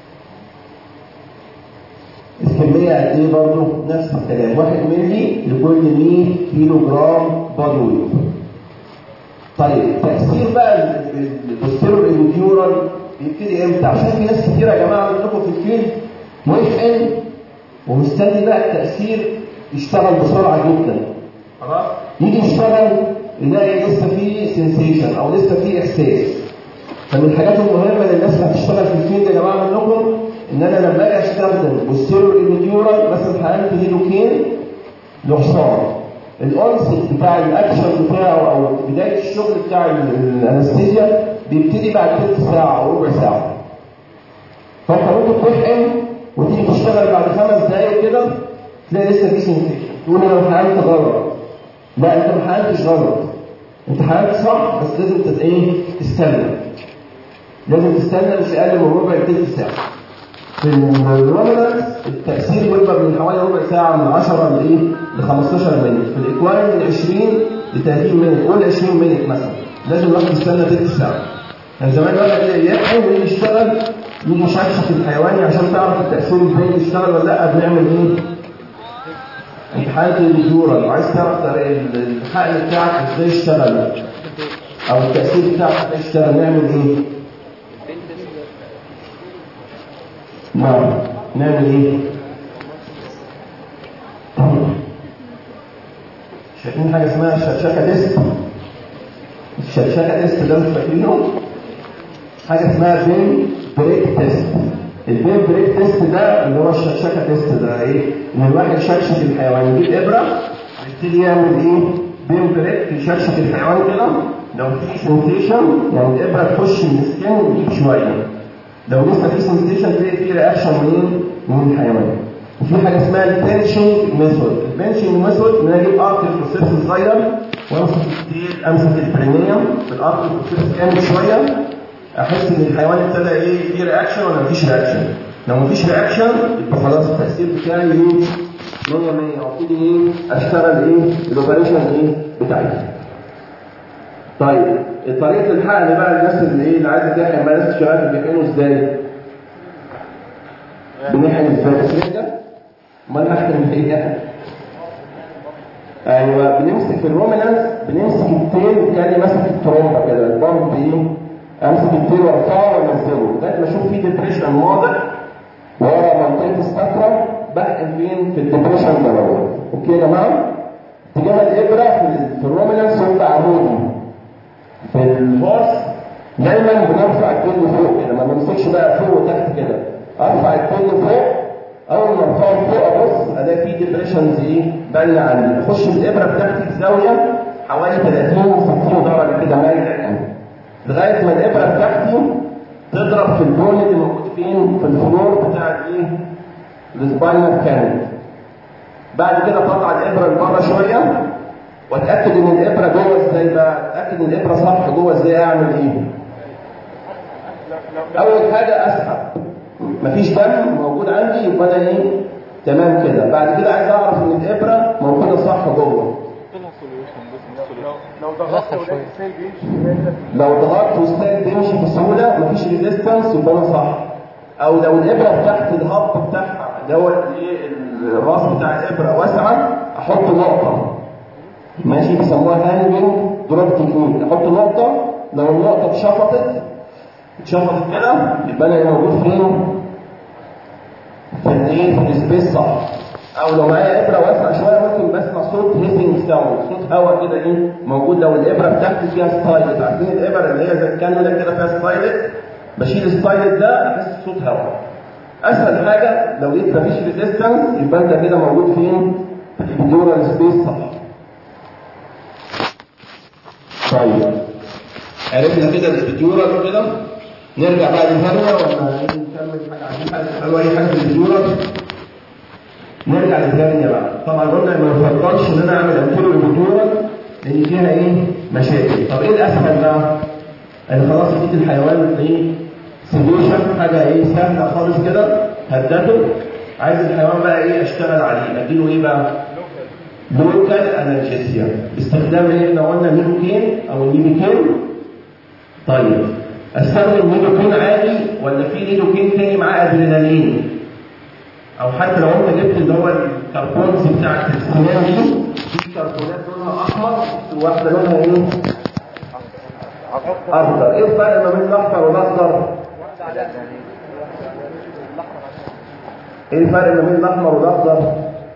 الكمية قد ايه برضه نفس الكلام واحد ملي لكل 100 كيلو جرام بادي ويت طيب تأثير بقى البوستيرور ايبيديورال بيبتدي امتى؟ عشان في ناس كتير يا جماعه عندكم في الفيلد ويحقن ومستني بقى التأثير يشتغل بسرعة جدا خلاص يجي يشتغل يلاقي لسه فيه سنسيشن او لسه فيه احساس فمن الحاجات المهمة اللي الناس هتشتغل في الفيلد يا جماعة منكم ان انا لما اجي استخدم بوستيرور ايميديورال مثلا حقنت هيدوكين لحصان الانست بتاع الاكشن بتاعه او بدايه الشغل بتاع ال- الانستيزيا بيبتدي بعد ثلث ساعه او ربع ساعه فانت ممكن تحقن وتيجي تشتغل بعد خمس دقايق كده تلاقي لسه في سنسيشن تقول انا حقنت غلط لا انت ما حقنتش غلط انت حقنت صح بس لازم تت- ايه تستنى لازم تستنى مش اقل من ربع تلت ساعه في الرومانس التأثير بيبقى من حوالي ربع ساعة من 10 لإيه؟ ل 15 مينت، في الإكوان من 20 ل 30 مينت قول 20 مينت مثلا لازم الواحد يستنى تلت ساعه كان زمان الواحد يحيى ويجي يشتغل يجي يشكشك الحيواني عشان تعرف التاثير ازاي يشتغل ولا لا بنعمل ايه؟ امتحانات الديورال وعايز تعرف طريق الحقن بتاعك ازاي يشتغل او التاثير بتاعك ازاي يشتغل نعمل ايه؟ نعم نعمل ايه؟ شايفين حاجه اسمها الشكشكه ديسك الشكشكه ديسك ده مش فاكرينه؟ حاجه اسمها بين بريك تيست البين بريك تيست ده اللي هو الشكشكه تيست ده ايه؟ ان الواحد يشكشك الحيوان يجيب ابره ويبتدي يعمل ايه؟ بين بريك يشكشك الحيوان كده لو في سنسيشن يعني الابره تخش من السكن يجيب شويه لو لسه في سنسيشن تلاقي في رياكشن منين؟ من الحيوان وفي حاجه اسمها البنشنج ميثود البنشنج ميثود ان انا اجيب ارك بروسيس صغير وامسك الستيل امسك البرينيوم بالارك بروسيس جامد شويه احس ان الحيوان ابتدى ايه في رياكشن ولا مفيش رياكشن لو مفيش رياكشن يبقى خلاص التاثير بتاعي ايه 100 100 ابتدي ايه اشتغل ايه الاوبريشن ايه بتاعتي طيب طريقه الحقن بقى الناس اللي ايه اللي عايزه تحقن بقى ناس شغاله بيحقنوا ازاي؟ بنحقن ازاي بسرنجه؟ امال نحقن ايه؟ ايوه بنمسك في الرومينانس بنمسك التيل كاني ماسك الترومبه كده البامب ايه؟ امسك التيل وارفعه وانزله لغايه ما اشوف فيه ديبريشن واضح ورا منطقه السكره بحقن فين؟ في الديبريشن ده اوكي يا جماعه؟ اتجاه الابره في, في الرومينانس هو عمودي في الهورس دايما بنرفع الكل فوق كده ما بنمسكش بقى فوق وتحت كده ارفع الكل فوق اول ما ارفعه فوق ابص الاقي فيه ديبريشنز ايه باينه عندي اخش بالابره بتاعتي في زاويه حوالي 30 60 درجه كده مايله يعني لغايه ما الابره بتاعتي تضرب في البون اللي موجود فين في الفلور بتاع الايه السباينال كانت بعد كده طلع الابره لبره شويه واتاكد ان الابره جوه ازاي بقى اتاكد ان الابره صح جوه ازاي اعمل ايه اول حاجه اسحب مفيش دم موجود عندي يبقى انا ايه تمام كده بعد كده عايز اعرف ان الابره موجوده صح جوه لو ضغطت ولقيت السيل بيمشي لو ضغطت والسيل بيمشي بسهوله مفيش ريزيستنس يبقى انا صح او لو الابره تحت الهب بتاعها اللي هو الايه الراس بتاع الابره واسعه احط نقطه ماشي بيسموها هانجنج دروب تكنيك احط نقطه لو النقطه اتشفطت اتشفطت كده يبقى انا موجود فين في الايه في السبيس صح او لو معايا ابره واسعه شويه ممكن بسمع صوت هيسنج ساوند صوت هواء كده ايه موجود لو الابره بتاعتي فيها ستايلت عارفين الابره اللي هي زي الكانولا كده فيها ستايلت بشيل الستايلت ده احس صوت هواء اسهل حاجه لو لقيت مفيش ريزيستنس يبقى انت كده موجود فين في الدورال سبيس صح طيب عرفنا كده الفيديورال كده نرجع بقى للهرمة ولا نكمل حاجة عايزين حاجة تسألوا أي حاجة في الفيديورال نرجع للهرمة بقى طبعا قلنا ما يفضلش إن أنا أعمل أمثلة الفيديورال لأن فيها إيه مشاكل طب إيه الأسهل بقى؟ أنا خلاص اديت الحيوان إيه سيميشن حاجة إيه سهلة خالص كده هدته عايز الحيوان بقى إيه أشتغل عليه أديله إيه بقى؟ لوكال انالجيسيا استخدام ايه احنا قلنا ميدوكين او النيبيكين طيب استخدم ميدوكين عادي ولا في ميدوكين تاني معاه ادرينالين او حتى لو انت جبت اللي هو الكربونز بتاع الكريستالين دي في كربونات لونها احمر وواحده لونها ايه اخضر ايه الفرق ما بين الاحمر والاخضر ايه الفرق ما بين الاحمر والاخضر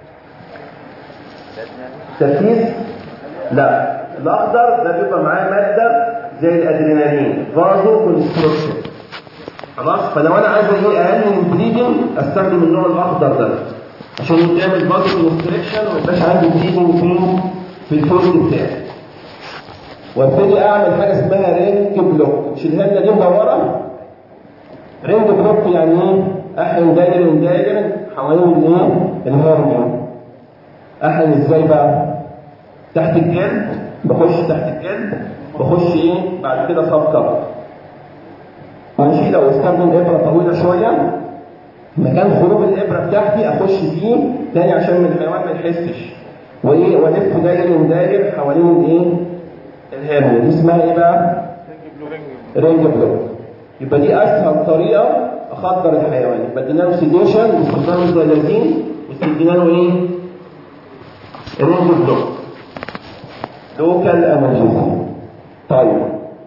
تركيز لا الاخضر ده بيبقى معاه ماده زي الادرينالين فازو كونستركشن خلاص فلو انا عايز ايه اقل من بليدنج استخدم النوع الاخضر ده عشان تعمل فازو كونستركشن وما يبقاش عندي بليدنج فين في الفوز بتاعي وابتدي اعمل حاجه اسمها رينج بلوك شيلها لنا دي مدوره رينج بلوك يعني ايه احن داير داير حوالين الايه الهرمون احن ازاي بقى تحت الجلد بخش تحت الجلد بخش ايه بعد كده صفقه ماشي لو استخدم ابره طويله شويه مكان خروج الابره بتاعتي اخش فيه تاني عشان من الحيوان ما يحسش وايه والف داير داير حوالين الايه الهرنيا دي اسمها ايه بقى رينج بلوك يبقى دي اسهل طريقه اخدر الحيوان يبقى ادينا له سيديشن باستخدام الزلازين وادينا له ايه رينج بلوك لوكال انرجيزي طيب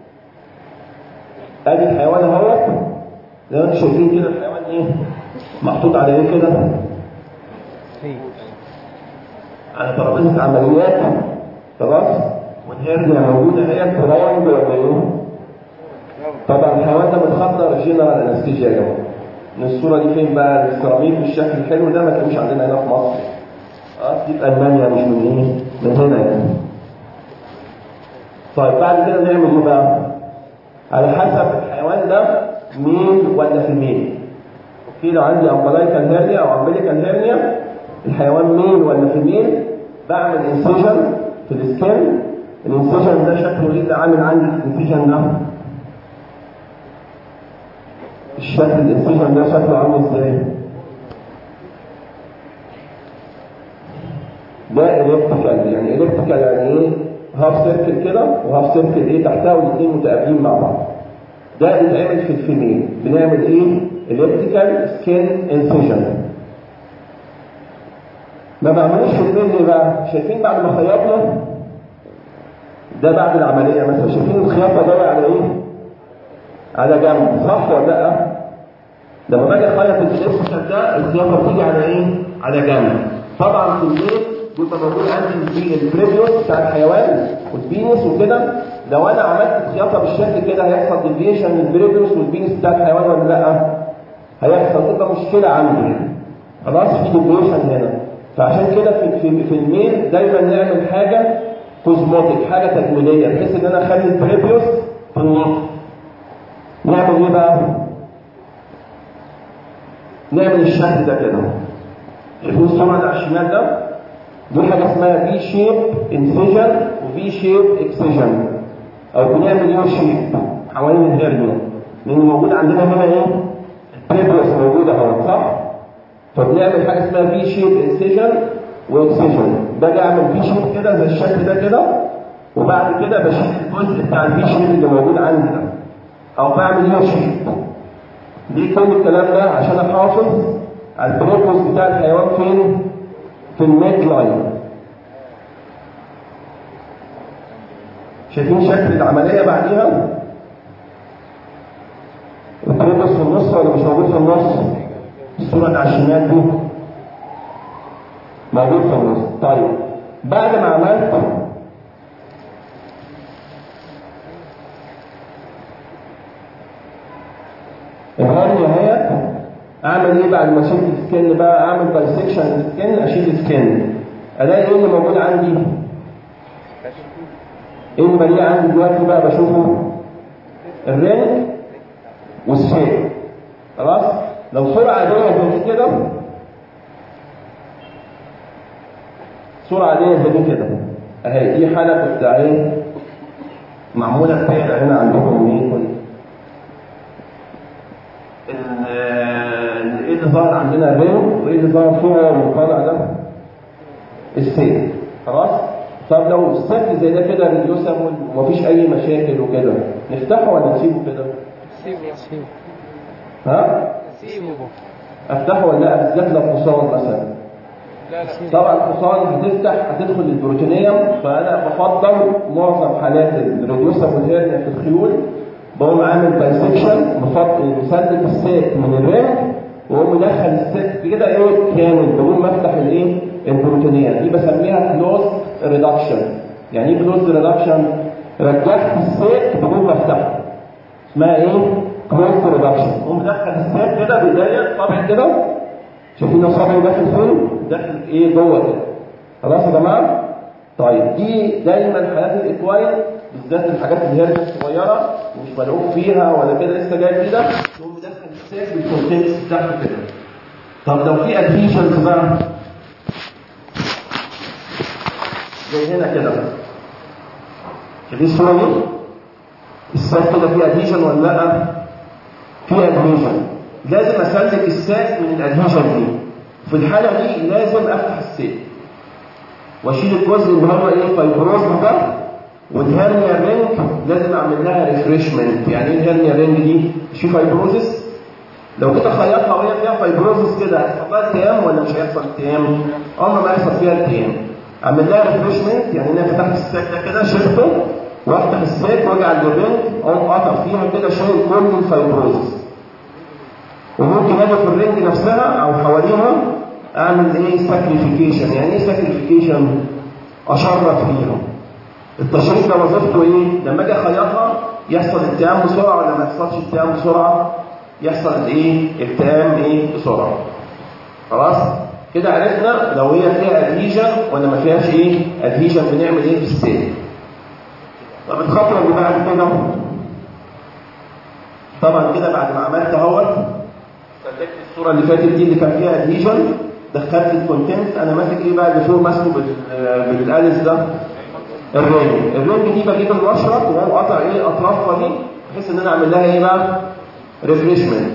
ادي الحيوان اهوت زي ما انتم شايفين كده الحيوان ايه محطوط على ايه كده على ترابيزه عمليات خلاص والهرنيا موجوده هي تراينج ولا ايه طبعا الحيوان ده متخدر جنرال انستيجيا يا جماعه من الصوره دي فين بقى السيراميك بالشكل الحلو ده ما تلاقوش عندنا هنا في مصر اه دي في المانيا مش من ايه من هنا يعني طيب بعد كده نعمل ايه بقى على حسب الحيوان ده ميل ولا فيميل اوكي لو عندي امبلايكال هيرنيا او امبليكال هيرنيا الحيوان ميل ولا فيميل بعمل انسيجن في السكن الانسيجن ده شكله ايه اللي عامل عندي الانسيجن ده الشكل الانسيجن ده شكله عامل ازاي ده الكتريكال يعني الكتريكال يعني ايه هاف سيركل كده وهاف سيركل ايه تحتها والاثنين متقابلين مع بعض ده بيتعمل في الفيميل بنعمل ايه الكتريكال سكين انسيجن ما بعملوش في الميل ليه بقى شايفين بعد ما خيطنا ده بعد العمليه مثلا شايفين الخياطه جايه على ايه على جنب صح ولا لا لما باجي اخيط الالكتريكال ده الخياطه بتيجي على ايه على جنب طبعا في الميل بيبقى موجود عندي في البريفيوس بتاع الحيوان والبينس وكده لو انا عملت خياطه بالشكل كده هيحصل ديفيشن من البريفيوس والبينس بتاع الحيوان ولا لا؟ هيحصل تبقى مشكله عندي خلاص في ديفيشن هنا فعشان كده في في, في الميل دايما نعمل حاجه كوزموتيك حاجه تجميليه بحيث ان انا اخلي البريفيوس في النص نعمل ايه بقى؟ نعمل الشكل ده كده شايفين الصوره اللي على الشمال ده؟ دي حاجة اسمها في شيب انسيجن وفي شيب اكسيجن او بنعمل يو شيب حوالين الهرنيا لان موجود عندنا هنا ايه البريبرس موجودة اهو صح فبنعمل حاجة اسمها في شيب انسيجن واكسيجن باجي اعمل في شيب كده زي الشكل ده كده وبعد كده بشيل الجزء بتاع الفي شيب اللي موجود عندي ده او بعمل يو شيب ليه كل الكلام ده عشان احافظ على البريبرس بتاع الحيوان فين في الميد لاين شايفين شكل العملية بعديها الكريبس في النص ولا مش موجود في النص الصورة اللي على الشمال دي موجود في النص طيب بعد ما عملت الهرنيا اهيت اعمل ايه بعد ما اشيل السكن بقى اعمل بايسكشن السكن اشيل السكن الاقي ايه اللي موجود عندي ايه اللي بلاقيه عندي دلوقتي بقى بشوفه الرنج والسيل خلاص لو صورة عادية زي دي كده صورة عادية زي دي كده اهي دي حلقة بتاع ايه معمولة بتاعنا هنا عندكم ايه كل ايه اللي ظهر عندنا الريم وايه اللي ظهر فوق وطالع ده السيل خلاص طب لو السقف زي ده كده ريديوسبل ومفيش اي مشاكل وكده نفتحه ولا نسيبه كده سيبه ها سيبه افتحه ولا لا بالذات لو حصان مثلا لا لا طبعا الحصان هتفتح هتدخل البروتينيوم فانا بفضل معظم حالات الريديوسبل هيرنيا في الخيول بقوم عامل بايسكشن مسلك الساك من الرام واقوم مدخل الساك كده ايه كامل بقوم مفتح الايه البروتينيه دي بسميها كلوز ريدكشن يعني ايه كلوز ريدكشن رجعت الساك بقوم بفتحه اسمها ايه كلوز ريدكشن اقوم مدخل الساك كده بدايه طبعا كده شايفين الصبع داخل فين داخل ايه جوه كده خلاص يا جماعه طيب دي دايما حالات الاكواين بالذات الحاجات اللي هي الصغيره مش ملعوب فيها ولا كده لسه جاي كده يقوم مدخل الساك بالكونتنتس بتاعته كده طب لو في ادهيشنز بقى زي هنا كده شايفين الصوره دي الساك كده فيه ادهيشن ولا لا فيه ادهيشن لازم اسلك الساك من الادهيشن دي في الحاله دي لازم افتح الساك واشيل الجزء اللي هو ايه فايبروز ده والهرنيا رينج لازم اعمل لها ريفريشمنت يعني ايه الهرنيا رينج دي في فايبروزس لو كده خيطها وهي فيها فايبروزس كده هيحصل لها التئام ولا مش هيحصل التئام عمر ما هيحصل فيها التئام اعمل لها ريفريشمنت يعني انا فتحت الساك ده كده شلته وافتح الساك واجي على الرينج اقوم قاطع فيها كده شايل كل الفايبروزس وممكن اجي في الرينج نفسها او حواليها اعمل ايه ساكريفيكيشن يعني ايه ساكريفيكيشن اشرف فيها التشريط ده وظيفته ايه لما اجي اخيطها يحصل التئام بسرعه ولا ما يحصلش التئام بسرعه يحصل ايه التئام ايه بسرعه خلاص كده عرفنا لو هي فيها ادهيجن ولا ما فيهاش ايه ادهيجن بنعمل ايه في السيل طب الخطوه اللي بعد كده طبعا كده بعد ما عملت اهوت سلكت الصوره اللي فاتت دي اللي كان فيها ادهيجن دخلت الكونتنت انا ماسك ايه بقى اللي فوق ماسكه بال- بالاليس ده الرنج الرنج دي بجيب المشرط واقوم قاطع ايه اطرافها دي بحيث ان انا اعمل لها ايه بقى ريفريشمنت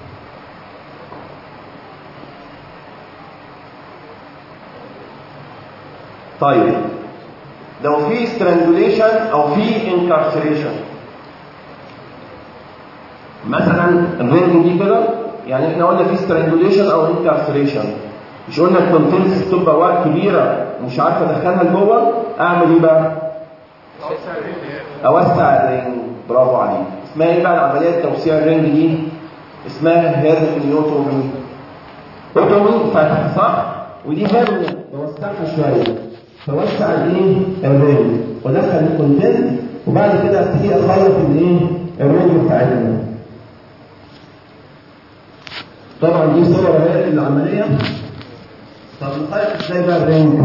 طيب لو في سترانجوليشن او في انكارسريشن مثلا الرنج دي كده يعني احنا قلنا في سترانجوليشن او انكارسريشن مش قلنا الكونتنتس بتبقى ورق كبيره ومش عارف ادخلها لجوه اعمل ايه بقى؟ اوسع الرنج برافو عليك اسمها ايه بقى العمليه توسيع الرنج دي؟ اسمها هيرنيوتومي اوتومي فتح صح؟ ودي هيرنيا بوسعها شويه فوسع الايه؟ الرنج وادخل الكونتنت وبعد كده ابتدي اخيط الايه؟ الرنج بتاعتنا طبعا دي صور اهي العمليه طب نخيط ازاي بقى الرنج؟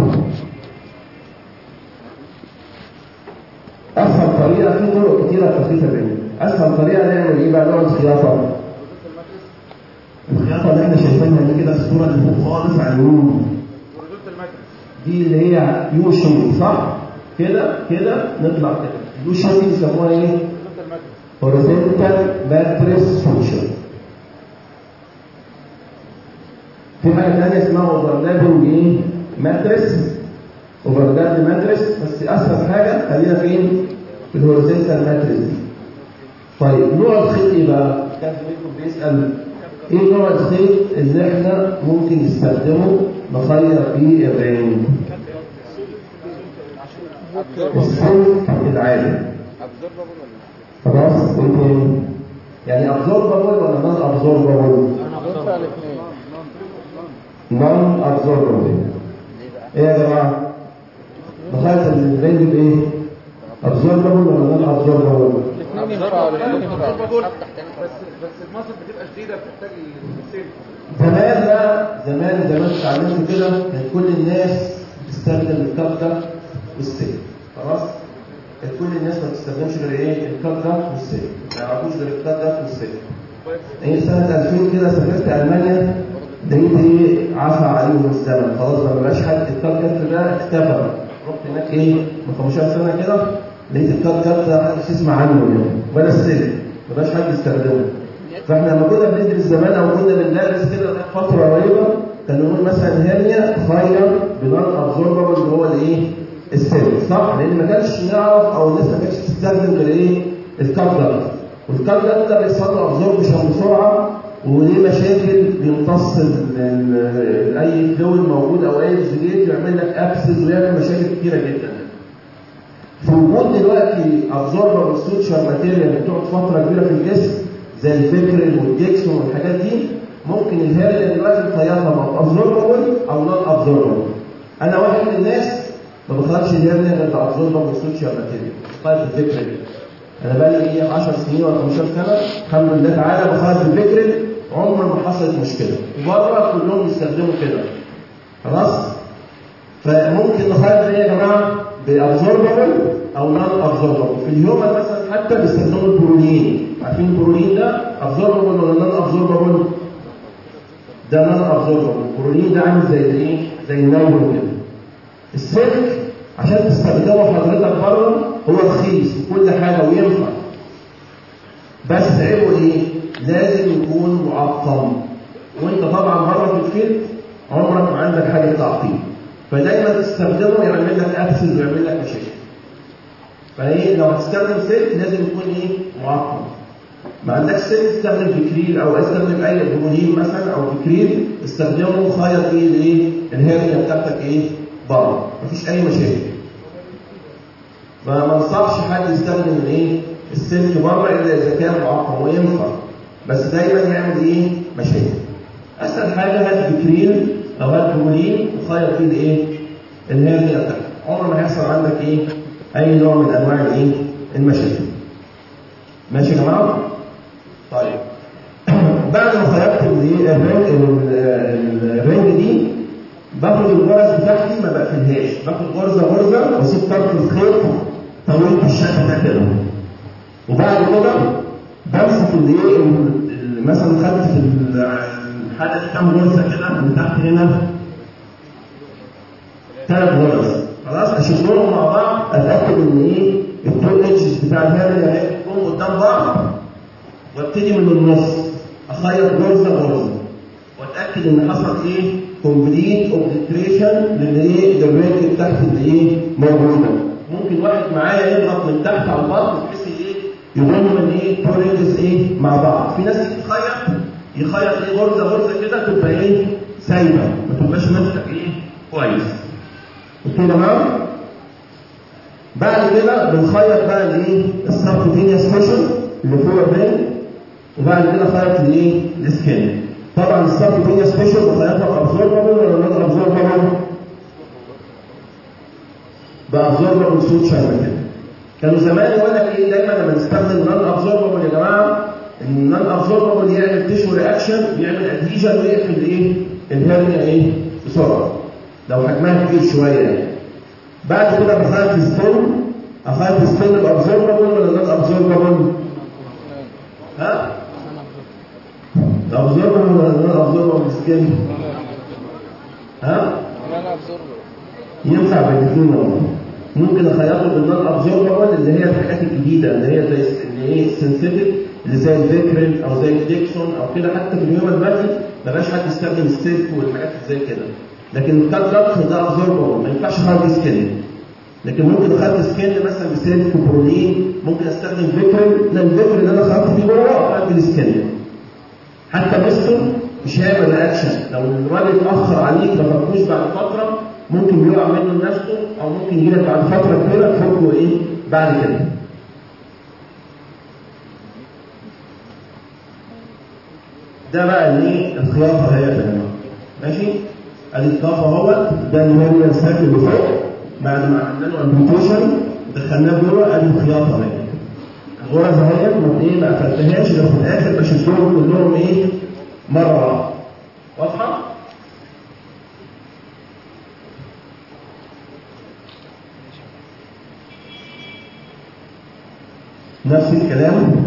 اسهل طريقه في طرق كتيره لتخيط الرنج اسهل طريقه نعمل ايه بقى نوع الخياطه الخياطه اللي احنا شايفينها دي كده الصوره اللي فوق خالص على اليمين دي اللي هي يو شيب صح كده كده نطلع كده يو شيب دي بيسموها ايه هوريزونتال ماتريس فانكشن في حاجه ثانيه اسمها اوفرلابنج ايه ماتريس اوفرلاب ماتريس بس اسهل حاجه خلينا فين في الهوريزونتال ماتريس دي طيب نوع الخيط ايه بقى كان منكم بيسال ايه نوع الخيط اللي احنا ممكن نستخدمه نخيط بيه الرنج السلك العادي خلاص ايه تاني يعني ابزوربابل ولا نون ابزوربابل ينفع الاثنين نون ابزوربابل ايه يا جماعه نخيط الرنج بايه ابزوربابل ولا نون ابزوربابل الاثنين ينفعوا الاثنين ينفعوا بس بس المصر بتبقى شديده بتحتاج السيل زمان بقى زمان زمان اتعلمت كده كان كل الناس بتستخدم الكبده والسيل خلاص كانت كل الناس ما بتستخدمش غير ايه الكبده والسيل ما يعرفوش غير الكبده والسيل ايه سنه 2000 كده سافرت المانيا لقيت ايه عفى عليهم الزمن خلاص ما بقاش حد الكبده ده اختفى رحت هناك ايه من 15 سنه كده لقيت الكبده ده محدش يسمع عنه يعني ولا السيل ما بقاش حد يستخدمه فاحنا لما كنا بندرس زمان او كنا بندرس كده فتره قريبه كان نقول مثلا هيرنيا خير بنون ابزوربابل اللي هو الايه؟ السيل صح؟ لان ما كانش نعرف او الناس ما كانتش تستخدم غير ايه؟ الكابلر والكابلر ده بيحصل له ابزوربشن بسرعه وليه مشاكل بيمتص ال- ال- اي فلويد موجود او اي زجاج يعمل لك ابسز ويعمل مشاكل كتيره جدا في وجود دلوقتي ابزوربر والسوتشر ماتيريال بتقعد فتره كبيره في الجسم زي الفكرين والديكسون والحاجات دي ممكن الهيرلين دلوقتي نخيطها ابزوربر او نون ابزوربر انا واحد من الناس ما بخلطش الهيرلين غير بابزوربر والسوتشر ماتيريال خيط الفكرين انا بقالي ايه 10 سنين ولا 15 سنه الحمد لله تعالى بخيط الفكرين عمر ما حصلت مشكله وبره كلهم بيستخدموا كده خلاص فممكن نخيط ايه يا جماعه بابزوربابل او نون ابزوربابل في الهيومن مثلا حتى بيستخدموا البرولين عارفين البرولين ده ابزوربابل ولا نون ابزوربابل ده نون ابزوربابل البرولين ده عامل زي الايه زي النايلون كده السلك عشان تستخدمه حضرتك بره هو رخيص وكل حاجه وينفع بس عيبه ايه لازم يكون معقم وانت طبعا بره في الفيلد عمرك ما عندك حاجه تعقيم فدايما تستخدمه يعمل لك ابسز ويعمل لك مشاكل فايه لو هتستخدم سلك لازم يكون ايه معقم ما عندكش سلك استخدم بكريل او استخدم اي برومولين مثلا او بكريل استخدمه خيط ايه الايه الهرنيه بتاعتك ايه بره مفيش اي مشاكل فما انصحش حد يستخدم الايه السلك بره الا اذا كان معقم وينفع بس دايما يعمل ايه مشاكل اسهل حاجه هات بكريل او هات برومولين وخيط فيه الايه الهرنيه بتاعتك عمر ما هيحصل عندك ايه اي نوع من انواع الايه المشاكل ماشي يا جماعه طيب بعد ما خيطت الايه الرنج الرنج دي باخد الغرز بتاعتي ما بقفلهاش باخد غرزه غرزه واسيب طرف الخيط طويل بالشكل ده كده وبعد كده بمسك الايه ال- ال- مثلا خدت في الحاجه دي كام غرزه كده من تحت هنا ثلاث غرز خلاص اشدهم مع بعض اتاكد ان ايه التو اتشز بتاع الهامل هيكونوا قدام بعض وابتدي من النص اخيط غرزه غرزه واتاكد ان حصل ايه كومبليت اوبليتريشن للايه للرينج بتاعت الايه موجوده ممكن واحد معايا يضغط من تحت على البطن بحيث ايه يضم الايه تو رينجز ايه مع بعض في ناس يخيط يخيط ايه غرزه غرزه كده تبقى ايه سايبه ما تبقاش ماسكه ايه كويس اوكي يا جماعه بعد كده بنخيط بقى الايه السبكوتينيوس سبيشال اللي فوق الرين وبعد كده خيط الايه السكين طبعا السبكوتينيوس سبيشال بخيطها بابزوربابل ولا نون ابزوربابل بابزوربابل صوت شبه كده كانوا زمان يقول لك ايه دايما لما نستخدم نون ابزوربابل يا جماعه النون ابزوربابل يعمل تيشو رياكشن يعمل ادهيجن ويقفل ايه الهرنيا ايه بسرعه لو حجمها كبير شويه يعني بعد كده بخيط السن اخيط السن الابزوربابل ولا نون ابزوربابل؟ ها؟ الابزوربابل ولا نون ابزوربابل سكين؟ ها؟ انا ابزوربر ينفع بالاثنين والله ممكن اخيطه بالنون ابزوربابل اللي هي الحاجات الجديده اللي هي زي اللي هي السنسيتيف اللي زي الفيكرين او زي الديكسون او كده حتى في اليوم دلوقتي ما بقاش حد يستخدم ستيك والحاجات اللي زي كده لكن الكات ضغط ده ابزوربابل ما ينفعش هارد سكين لكن ممكن اخدت سكين مثلا بسيلك وبرولين ممكن استخدم فيكرين لان الفيكرين اللي انا خدته فيه جوه اخد السكين حتى مستر مش هيعمل رياكشن لو الراجل اتاخر عليك ما فكوش بعد فتره ممكن يقع منه لنفسه او ممكن يجي لك بعد فتره كبيره تفكه ايه بعد كده ده بقى الايه الخياطه هي يا جماعه ماشي ادي الخياطه اهوت ده اللي هو الساك اللي فوق بعد ما عملنا له امبيوتيشن دخلناه جوه ادي الخياطه اهي الغرز اهيت ما ايه ما قفلتهاش غير في الاخر بشدهم كلهم ايه مره واحده واضحه؟ نفس الكلام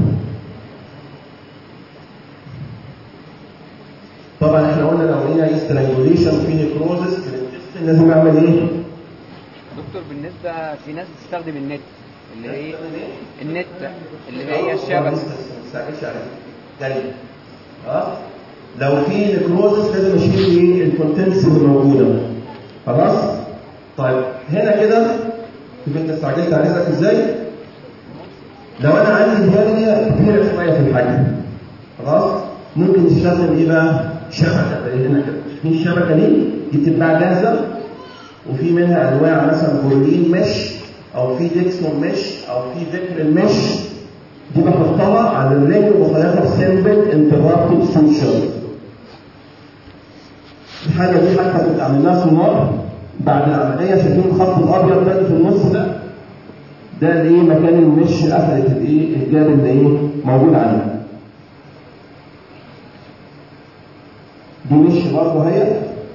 طبعا احنا قلنا لو هنا استرانجوليشن في نيكروزس في الانتستين لازم اعمل ايه؟ دكتور بالنسبه في ناس بتستخدم النت اللي هي النت اللي هي الشبكه ما تستعجلش عليها جاي اه لو في نيكروزس لازم اشيل ايه الكونتنتس اللي موجوده خلاص طيب هنا كده شوف انت استعجلت على رزقك ازاي لو انا عندي الهرنيا كبيره شويه في الحجم خلاص ممكن نستخدم ايه بقى شبكه زي هنا كده في الشبكه دي دي بتتباع جاهزه وفي منها انواع مثلا بورلين مش او في ديكسون مش او في ذكر المش دي بحطها على الرجل وبخيطها بسيمبل انترابتد سوتشر الحاجه دي حتى بتبقى عملناها سونار بعد العمليه شايفين الخط الابيض ده اللي في النص ده ده الايه مكان المش قفلت الايه الجاب اللي ايه موجود عندنا دي مش برضه اهي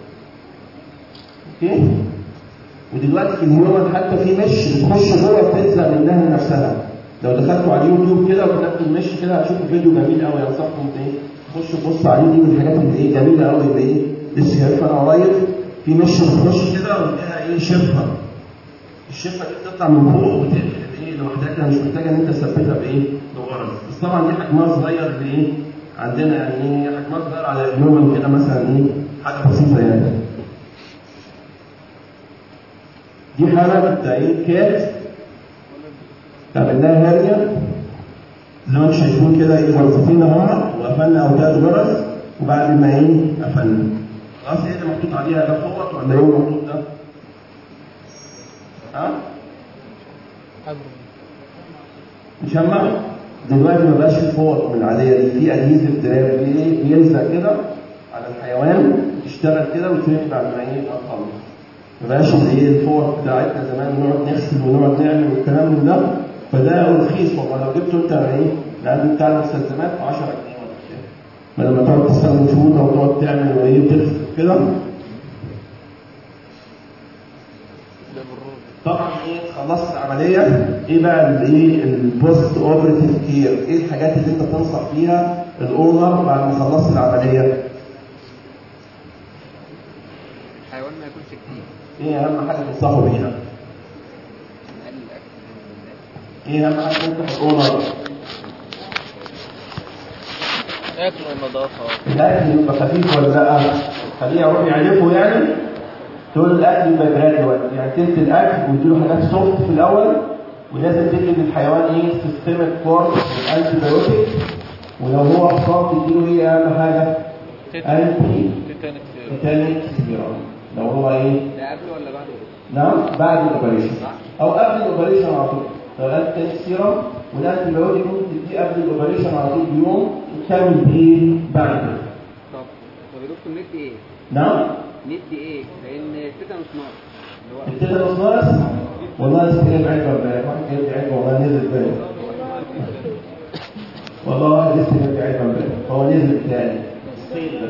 اوكي ودلوقتي في الهيومن حتى في مش بتخش جوه بتلزق منها لنفسها لو دخلتوا على اليوتيوب كده وكتبتوا المش كده هتشوفوا فيديو جميل قوي انصحكم ايه تخشوا تبصوا عليه دي من الحاجات اللي ايه جميله قوي اللي ايه لسه شايفها انا قريب في مش بتخش كده وتلاقيها ايه شفه الشفه دي بتطلع من فوق وتقفل ايه لوحدها كده مش محتاجه ان انت تثبتها بايه بغرز بس طبعا دي حجمها صغير بايه عندنا يعني ايه حجمها صغير على الهيومن كده مثلا ايه حاجه بسيطه يعني دي حالة بتاعين كات تعمل لها هرنيا زي ما انتم شايفين كده ايه غرفتين اهو وقفلنا اوتاد غرز وبعد ما ايه قفلنا خلاص ايه اللي محطوط عليها ده فوط ولا ايه اللي محطوط ده؟ ها؟ مشمع دلوقتي ما بقاش في فوط من العاديه دي في ادهيزف دراب بي- بيلزق كده على الحيوان يشتغل كده ويترمي بعد ما ايه خلص ما بقاش زي الفوط بتاعتنا زمان نقعد نغسل ونقعد نعمل والكلام من ده فده رخيص والله لو جبته انت ايه العدد بتاع المستلزمات ب 10 جنيه ولا كده ما لما تقعد تستخدم فوطه وتقعد تعمل وايه تغسل كده ده بالروح طبعا ايه خلصت العمليه ايه بقى الايه البوست اوبريتيف كير ايه الحاجات اللي انت تنصح فيها الاونر بعد ما خلصت العمليه الحيوان ما ياكلش كتير ايه اهم حاجه تنصحه بيها نقلل الاكل زي ما قلنا. ايه اهم حاجه تنصح الاونر اكل والنظافه الاكل يبقى خفيف ولا لا خليه يروح يعرفه يعني تقول له الاكل يبقى جراديوال يعني تلت الاكل وتديله حاجات سوفت في الاول ولازم تدي للحيوان ايه سيستمك كورس انتي بايوتيك ولو هو حصان تديله ايه اهم حاجه انتي تيتانيك تيتانيك سيرم لو هو ايه ده قبله ولا بعده؟ نعم بعد الاوبريشن او قبل الاوبريشن على طول لو قال تاني سيرم والانتي بايوتيك ممكن تديه قبل الاوبريشن على طول بيوم وتكمل بايه بعد كده طب طب يا دكتور ندي ايه؟ نعم ندي ايه؟ لان التيتانوس نار اللي هو التيتانوس ناقص والله لسه جايب علبه امبارح واحد جايب لي علبه والله نزل بالي والله لسه جايب لي علبه امبارح هو نزل تاني الصيد ده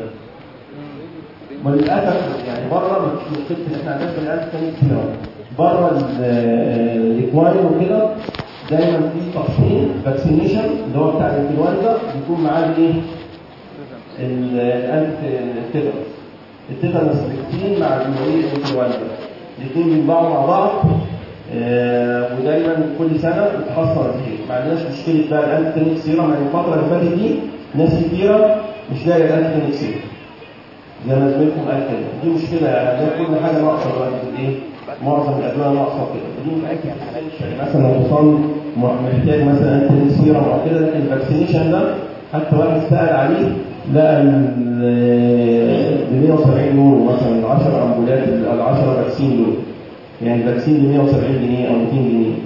وللاسف يعني بره ما فيش مشكله ان احنا عندنا بني ادم تاني كتير أوي. بره ال- الاكواين وكده دايما في تفصيل فاكسينيشن اللي هو بتاع الانفلونزا بيكون معاه الايه؟ ال- الانت التيتانوس التيتانوس فاكسين مع المريض الانفلونزا الاثنين بيتباعوا مع بعض آه، ودايما كل سنه بتحصل فيه ما عندناش مشكله بقى الانتي سيرم يعني الفتره اللي فاتت دي ناس كتيره مش لاقيه الانتي سيرم زي ما زميلكم قال كده دي مشكله يعني ده كل حاجه ناقصه دلوقتي في الايه؟ معظم الادويه ناقصه كده دي متاكد يعني مثلا لو حصان محتاج مثلا انتي سيرم او كده لكن الفاكسينيشن ده حتى واحد سال عليه لقى ب 170 يورو مثلا ال 10 امبولات ال 10 فاكسين دول يعني الفاكسين ب 170 جنيه او 200 جنيه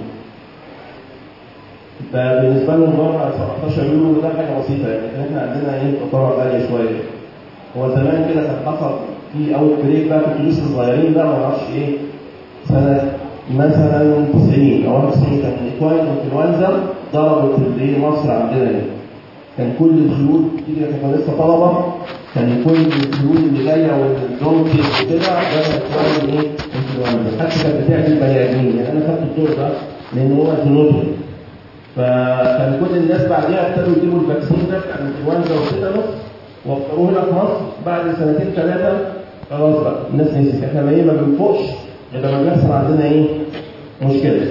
فبالنسبه لهم بره 17 يورو ده حاجه بسيطه يعني لكن احنا عندنا ايه تعتبر غاليه شويه هو زمان كده كان حصل في اول بريك بقى في الفلوس الصغيرين بقى ما اعرفش ايه سنه مثلا 90 او 91 كان الاكوان انفلونزا ضربت الايه مصر عندنا هنا كان كل الخيول تيجي كنا لسه طلبه كان كل الخيول اللي جايه والدونكي وكده ده كان ايه انفلونزا حتى كانت بتعمل بني ادمين يعني انا خدت الدور ده لان هو زنوتي فكان كل الناس بعديها ابتدوا يجيبوا الفاكسين ده بتاع الانفلونزا والتيتانوس وفروه هنا في مصر بعد سنتين ثلاثه خلاص بقى الناس نسيت احنا ما ايه ما بنفوقش غير لما بيحصل عندنا ايه مشكله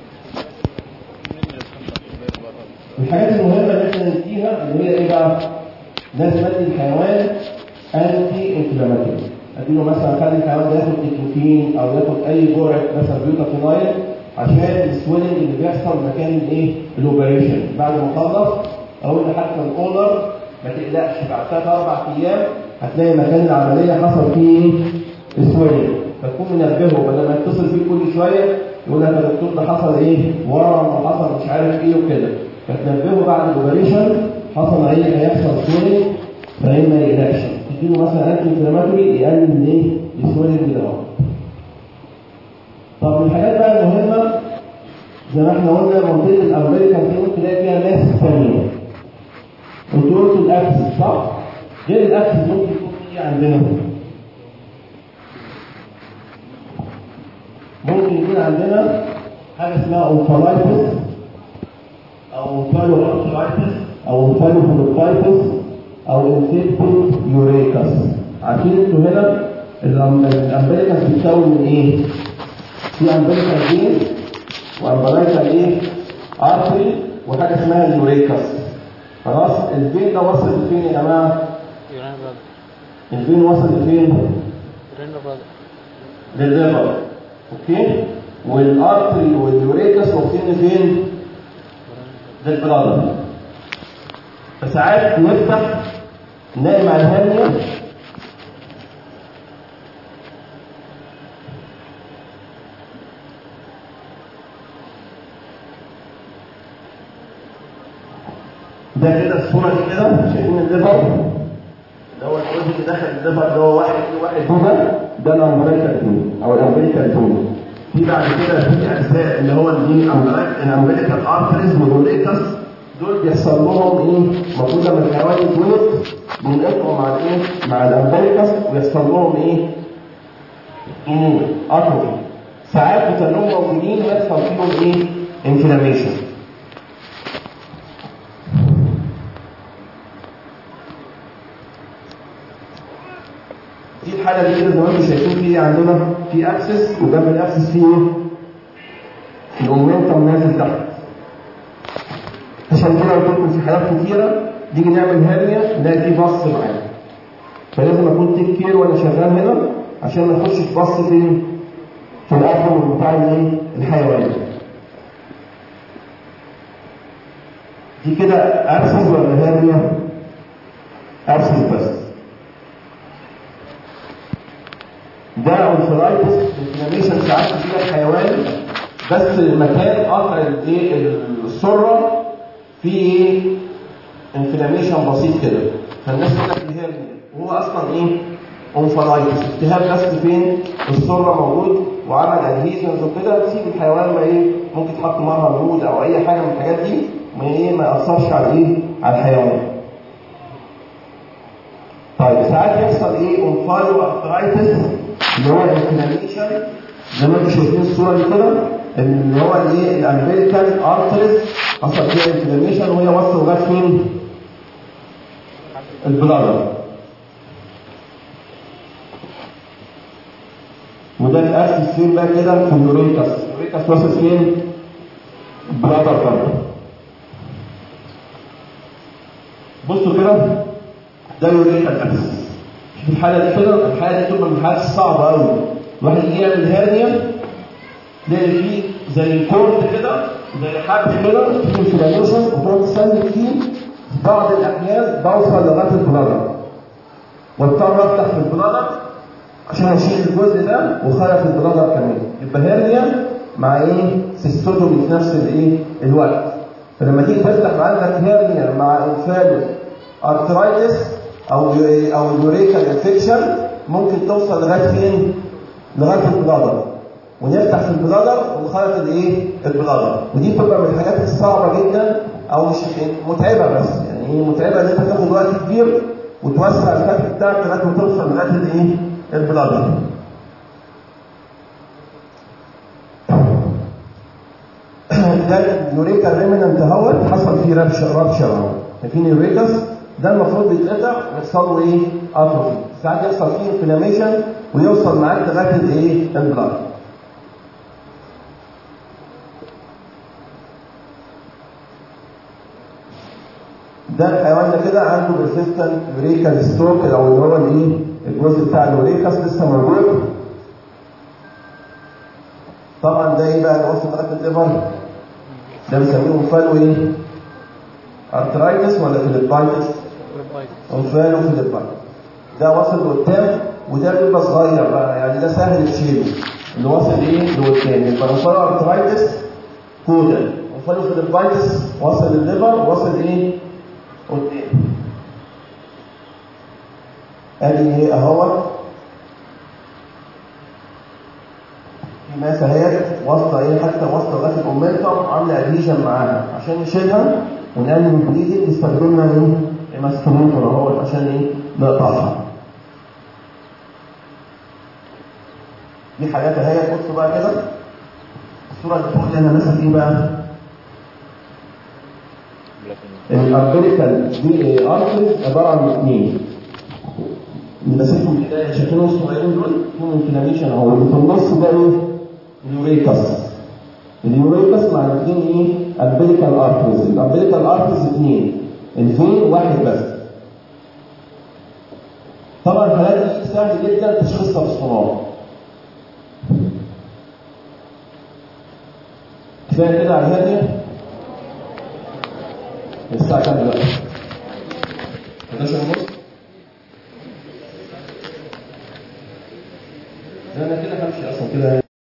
الحاجات المهمة اللي احنا نديها اللي هي ايه بقى؟ لازم ادي الحيوان انتي انفلاماتوري اديله مثلا خلي الحيوان ده ياخد نيكوتين او ياخد اي جرعة مثلا بيوتافينايل عشان السويلنج اللي بيحصل مكان الايه؟ الاوبريشن بعد ما اخلص اقول لحتى الاونر ما تقلقش بعد ثلاث اربع ايام هتلاقي مكان العملية حصل فيه ايه؟ سويلنج فتكون منبهه بدل ما يتصل بيه كل شوية يقول لك يا دكتور ده حصل ايه؟ ورم وحصل مش عارف ايه وكده فتنبهه بعد الاوبريشن حصل ايه هيحصل سويلنج فايه ما يقلقش تديله مثلا انتي انفلاماتوري يقلل الايه؟ السويلنج ده اهو. طب من الحاجات بقى المهمة زي ما احنا قلنا منطقة الأمريكان دي ممكن تلاقي فيها ناس ثانية. انتوا قلتوا الأكسس صح؟ غير الأكسس ممكن يكون في ايه عندنا؟ ممكن يكون عندنا حاجة اسمها أوفرايتس أو أوفالو أرثرايتس أو أوفالو فلوبايتس أو انفيكتيف يوريكاس عارفين انتوا هنا الأم- الأمبليكاس بتتكون من إيه؟ في أمبليكال فين وأمبليكال إيه؟ أرتري وحاجة اسمها اليوريكاس خلاص الفين ده وصل لفين يا جماعة؟ يورين برادر الفين وصل لفين؟ يورين برادر للليفر اوكي والارتري واليوريكس واخدين فين؟ للبلادر فساعات نفتح نلاقي مع الهرنيا ده كده الصورة دي كده شايفين الليفر اللي هو الجزء اللي داخل الليفر اللي هو واحد واحد هنا ده الامبريكال تون او الامبريكال تون في بعد كده في اجزاء اللي هو الايه الامبريكال ارتريز والروليكس دول بيحصل لهم ايه؟ المفروض لما الحيوان يتولد بينقطعوا مع الايه؟ مع الامبريكس ويحصل لهم ايه؟ ضمور اتروفي ساعات بتنهم موجودين يحصل فيهم ايه؟ انفلاميشن دي الحالة دي كده زي ما انتم شايفين في عندنا في اكسس وجنب الاكسس فيه ايه؟ الاومنتم نازل تحت. عشان كده قلت لكم في حالات كتيرة نيجي نعمل هرنيا نلاقي في بص معانا. فلازم اكون تيك كير وانا شغال هنا عشان ما اخش في بص فين؟ في الابدومن بتاع الايه؟ الحيوان. دي كده ابسس ولا هرنيا؟ ابسس بس. ده اونفلايتس انفلاميشن ساعات كتير الحيوان بس مكان قطع الايه السره فيه ايه انفلاميشن بسيط كده فالناس تقول لك الهرنيا وهو اصلا ايه اونفلايتس التهاب بس فين السره موجود وعمل ادهيشنز وكده تسيب الحيوان ما ايه ممكن تحط معاها رود او اي حاجه من الحاجات دي ما ايه ما ياثرش على ايه على الحيوان طيب ساعات يحصل ايه اونفايو ارثرايتس اللي هو الانفلاميشن زي ما انتم شايفين الصوره دي كده اللي هو الايه الامريكان ارتريز حصل فيها انفلاميشن وهي واصله لغايه فين؟ البلادر وده الاسس فين بقى كده في اليوريكاس اليوريكاس واصل فين؟ البلادر برضه بصوا كده ده يوريكال اسس في الحالة دي كده الحالة دي تبقى من الحالات الصعبة أوي الواحد يجي يعمل هرنيا تلاقي فيه زي كورد كده زي حبل كده فيه انفلاميشن وتقعد تسلك فيه بعض الأحيان بوصل لغاية البلادر واضطر أفتح في البلادر عشان أشيل الجزء ده وخلف البلادر كمان يبقى هرنيا مع إيه؟ سيستوتومي في نفس الإيه؟ الوقت فلما تيجي تفتح عندك هرنيا مع انفالو ارترايتس او او اليوريكال انفكشن ممكن توصل لغايه فين؟ لغايه البلادر ونفتح في البلادر ونخيط الايه؟ البلادر ودي بتبقى من الحاجات الصعبه جدا او مش متعبه بس يعني هي متعبه ان انت تاخد وقت كبير وتوسع الفتح بتاعك لغايه ما توصل لغايه الايه؟ البلادر. ده اليوريكال ريمننت اهوت حصل فيه ربشه ربشه اهو شايفين اليوريكاس ده المفروض بيتقطع ويحصل له ايه؟ اتروفي ساعات يحصل فيه انفلاميشن ويوصل معاك لغايه الايه؟ البلاد. ده الحيوان ده كده عنده ريزيستنت يوريكال ستروك او اللي هو الايه؟ الجزء بتاع اليوريكاس لسه موجود. طبعا ده ايه بقى اللي وصل لغايه الليفر؟ ده بنسميه فالو ايه؟ ارترايتس ولا فيليبايتس؟ انفالو فيليبايتس ده واصل لقدام وده بيبقى صغير بقى يعني ده سهل تشيله اللي واصل ايه لقدام يبقى انفالو ارترايتس كودا انفالو فيليبايتس واصل للليفر واصل ايه قدام ادي ايه اهوت في ماسه اهي واصله ايه حتى واصله لغايه الاومنتم عامله ادهيشن معاها عشان نشيلها ونقلل البليدنج استخدمنا ايه ماسكومنتور اهو عشان ايه نقطعها دي حاجات اهي بصوا بقى كده الصوره اللي فوق دي انا ماسك ايه بقى الامبريكال دي ارتريز عباره عن اثنين ماسكهم كده شايفينهم الصغيرين دول فيهم انفلاميشن اهو اللي في النص ده ايه اليوريكاس اليوريكاس مع الاثنين ايه امبريكال ارتريز الامبريكال ارتريز اثنين الفين واحد بس طبعا الحالات دي سهل جدا تشخيصها بالسونار كفايه كده على الهاديه الساعه كام دلوقتي 11 ونص انا كده همشي اصلا كده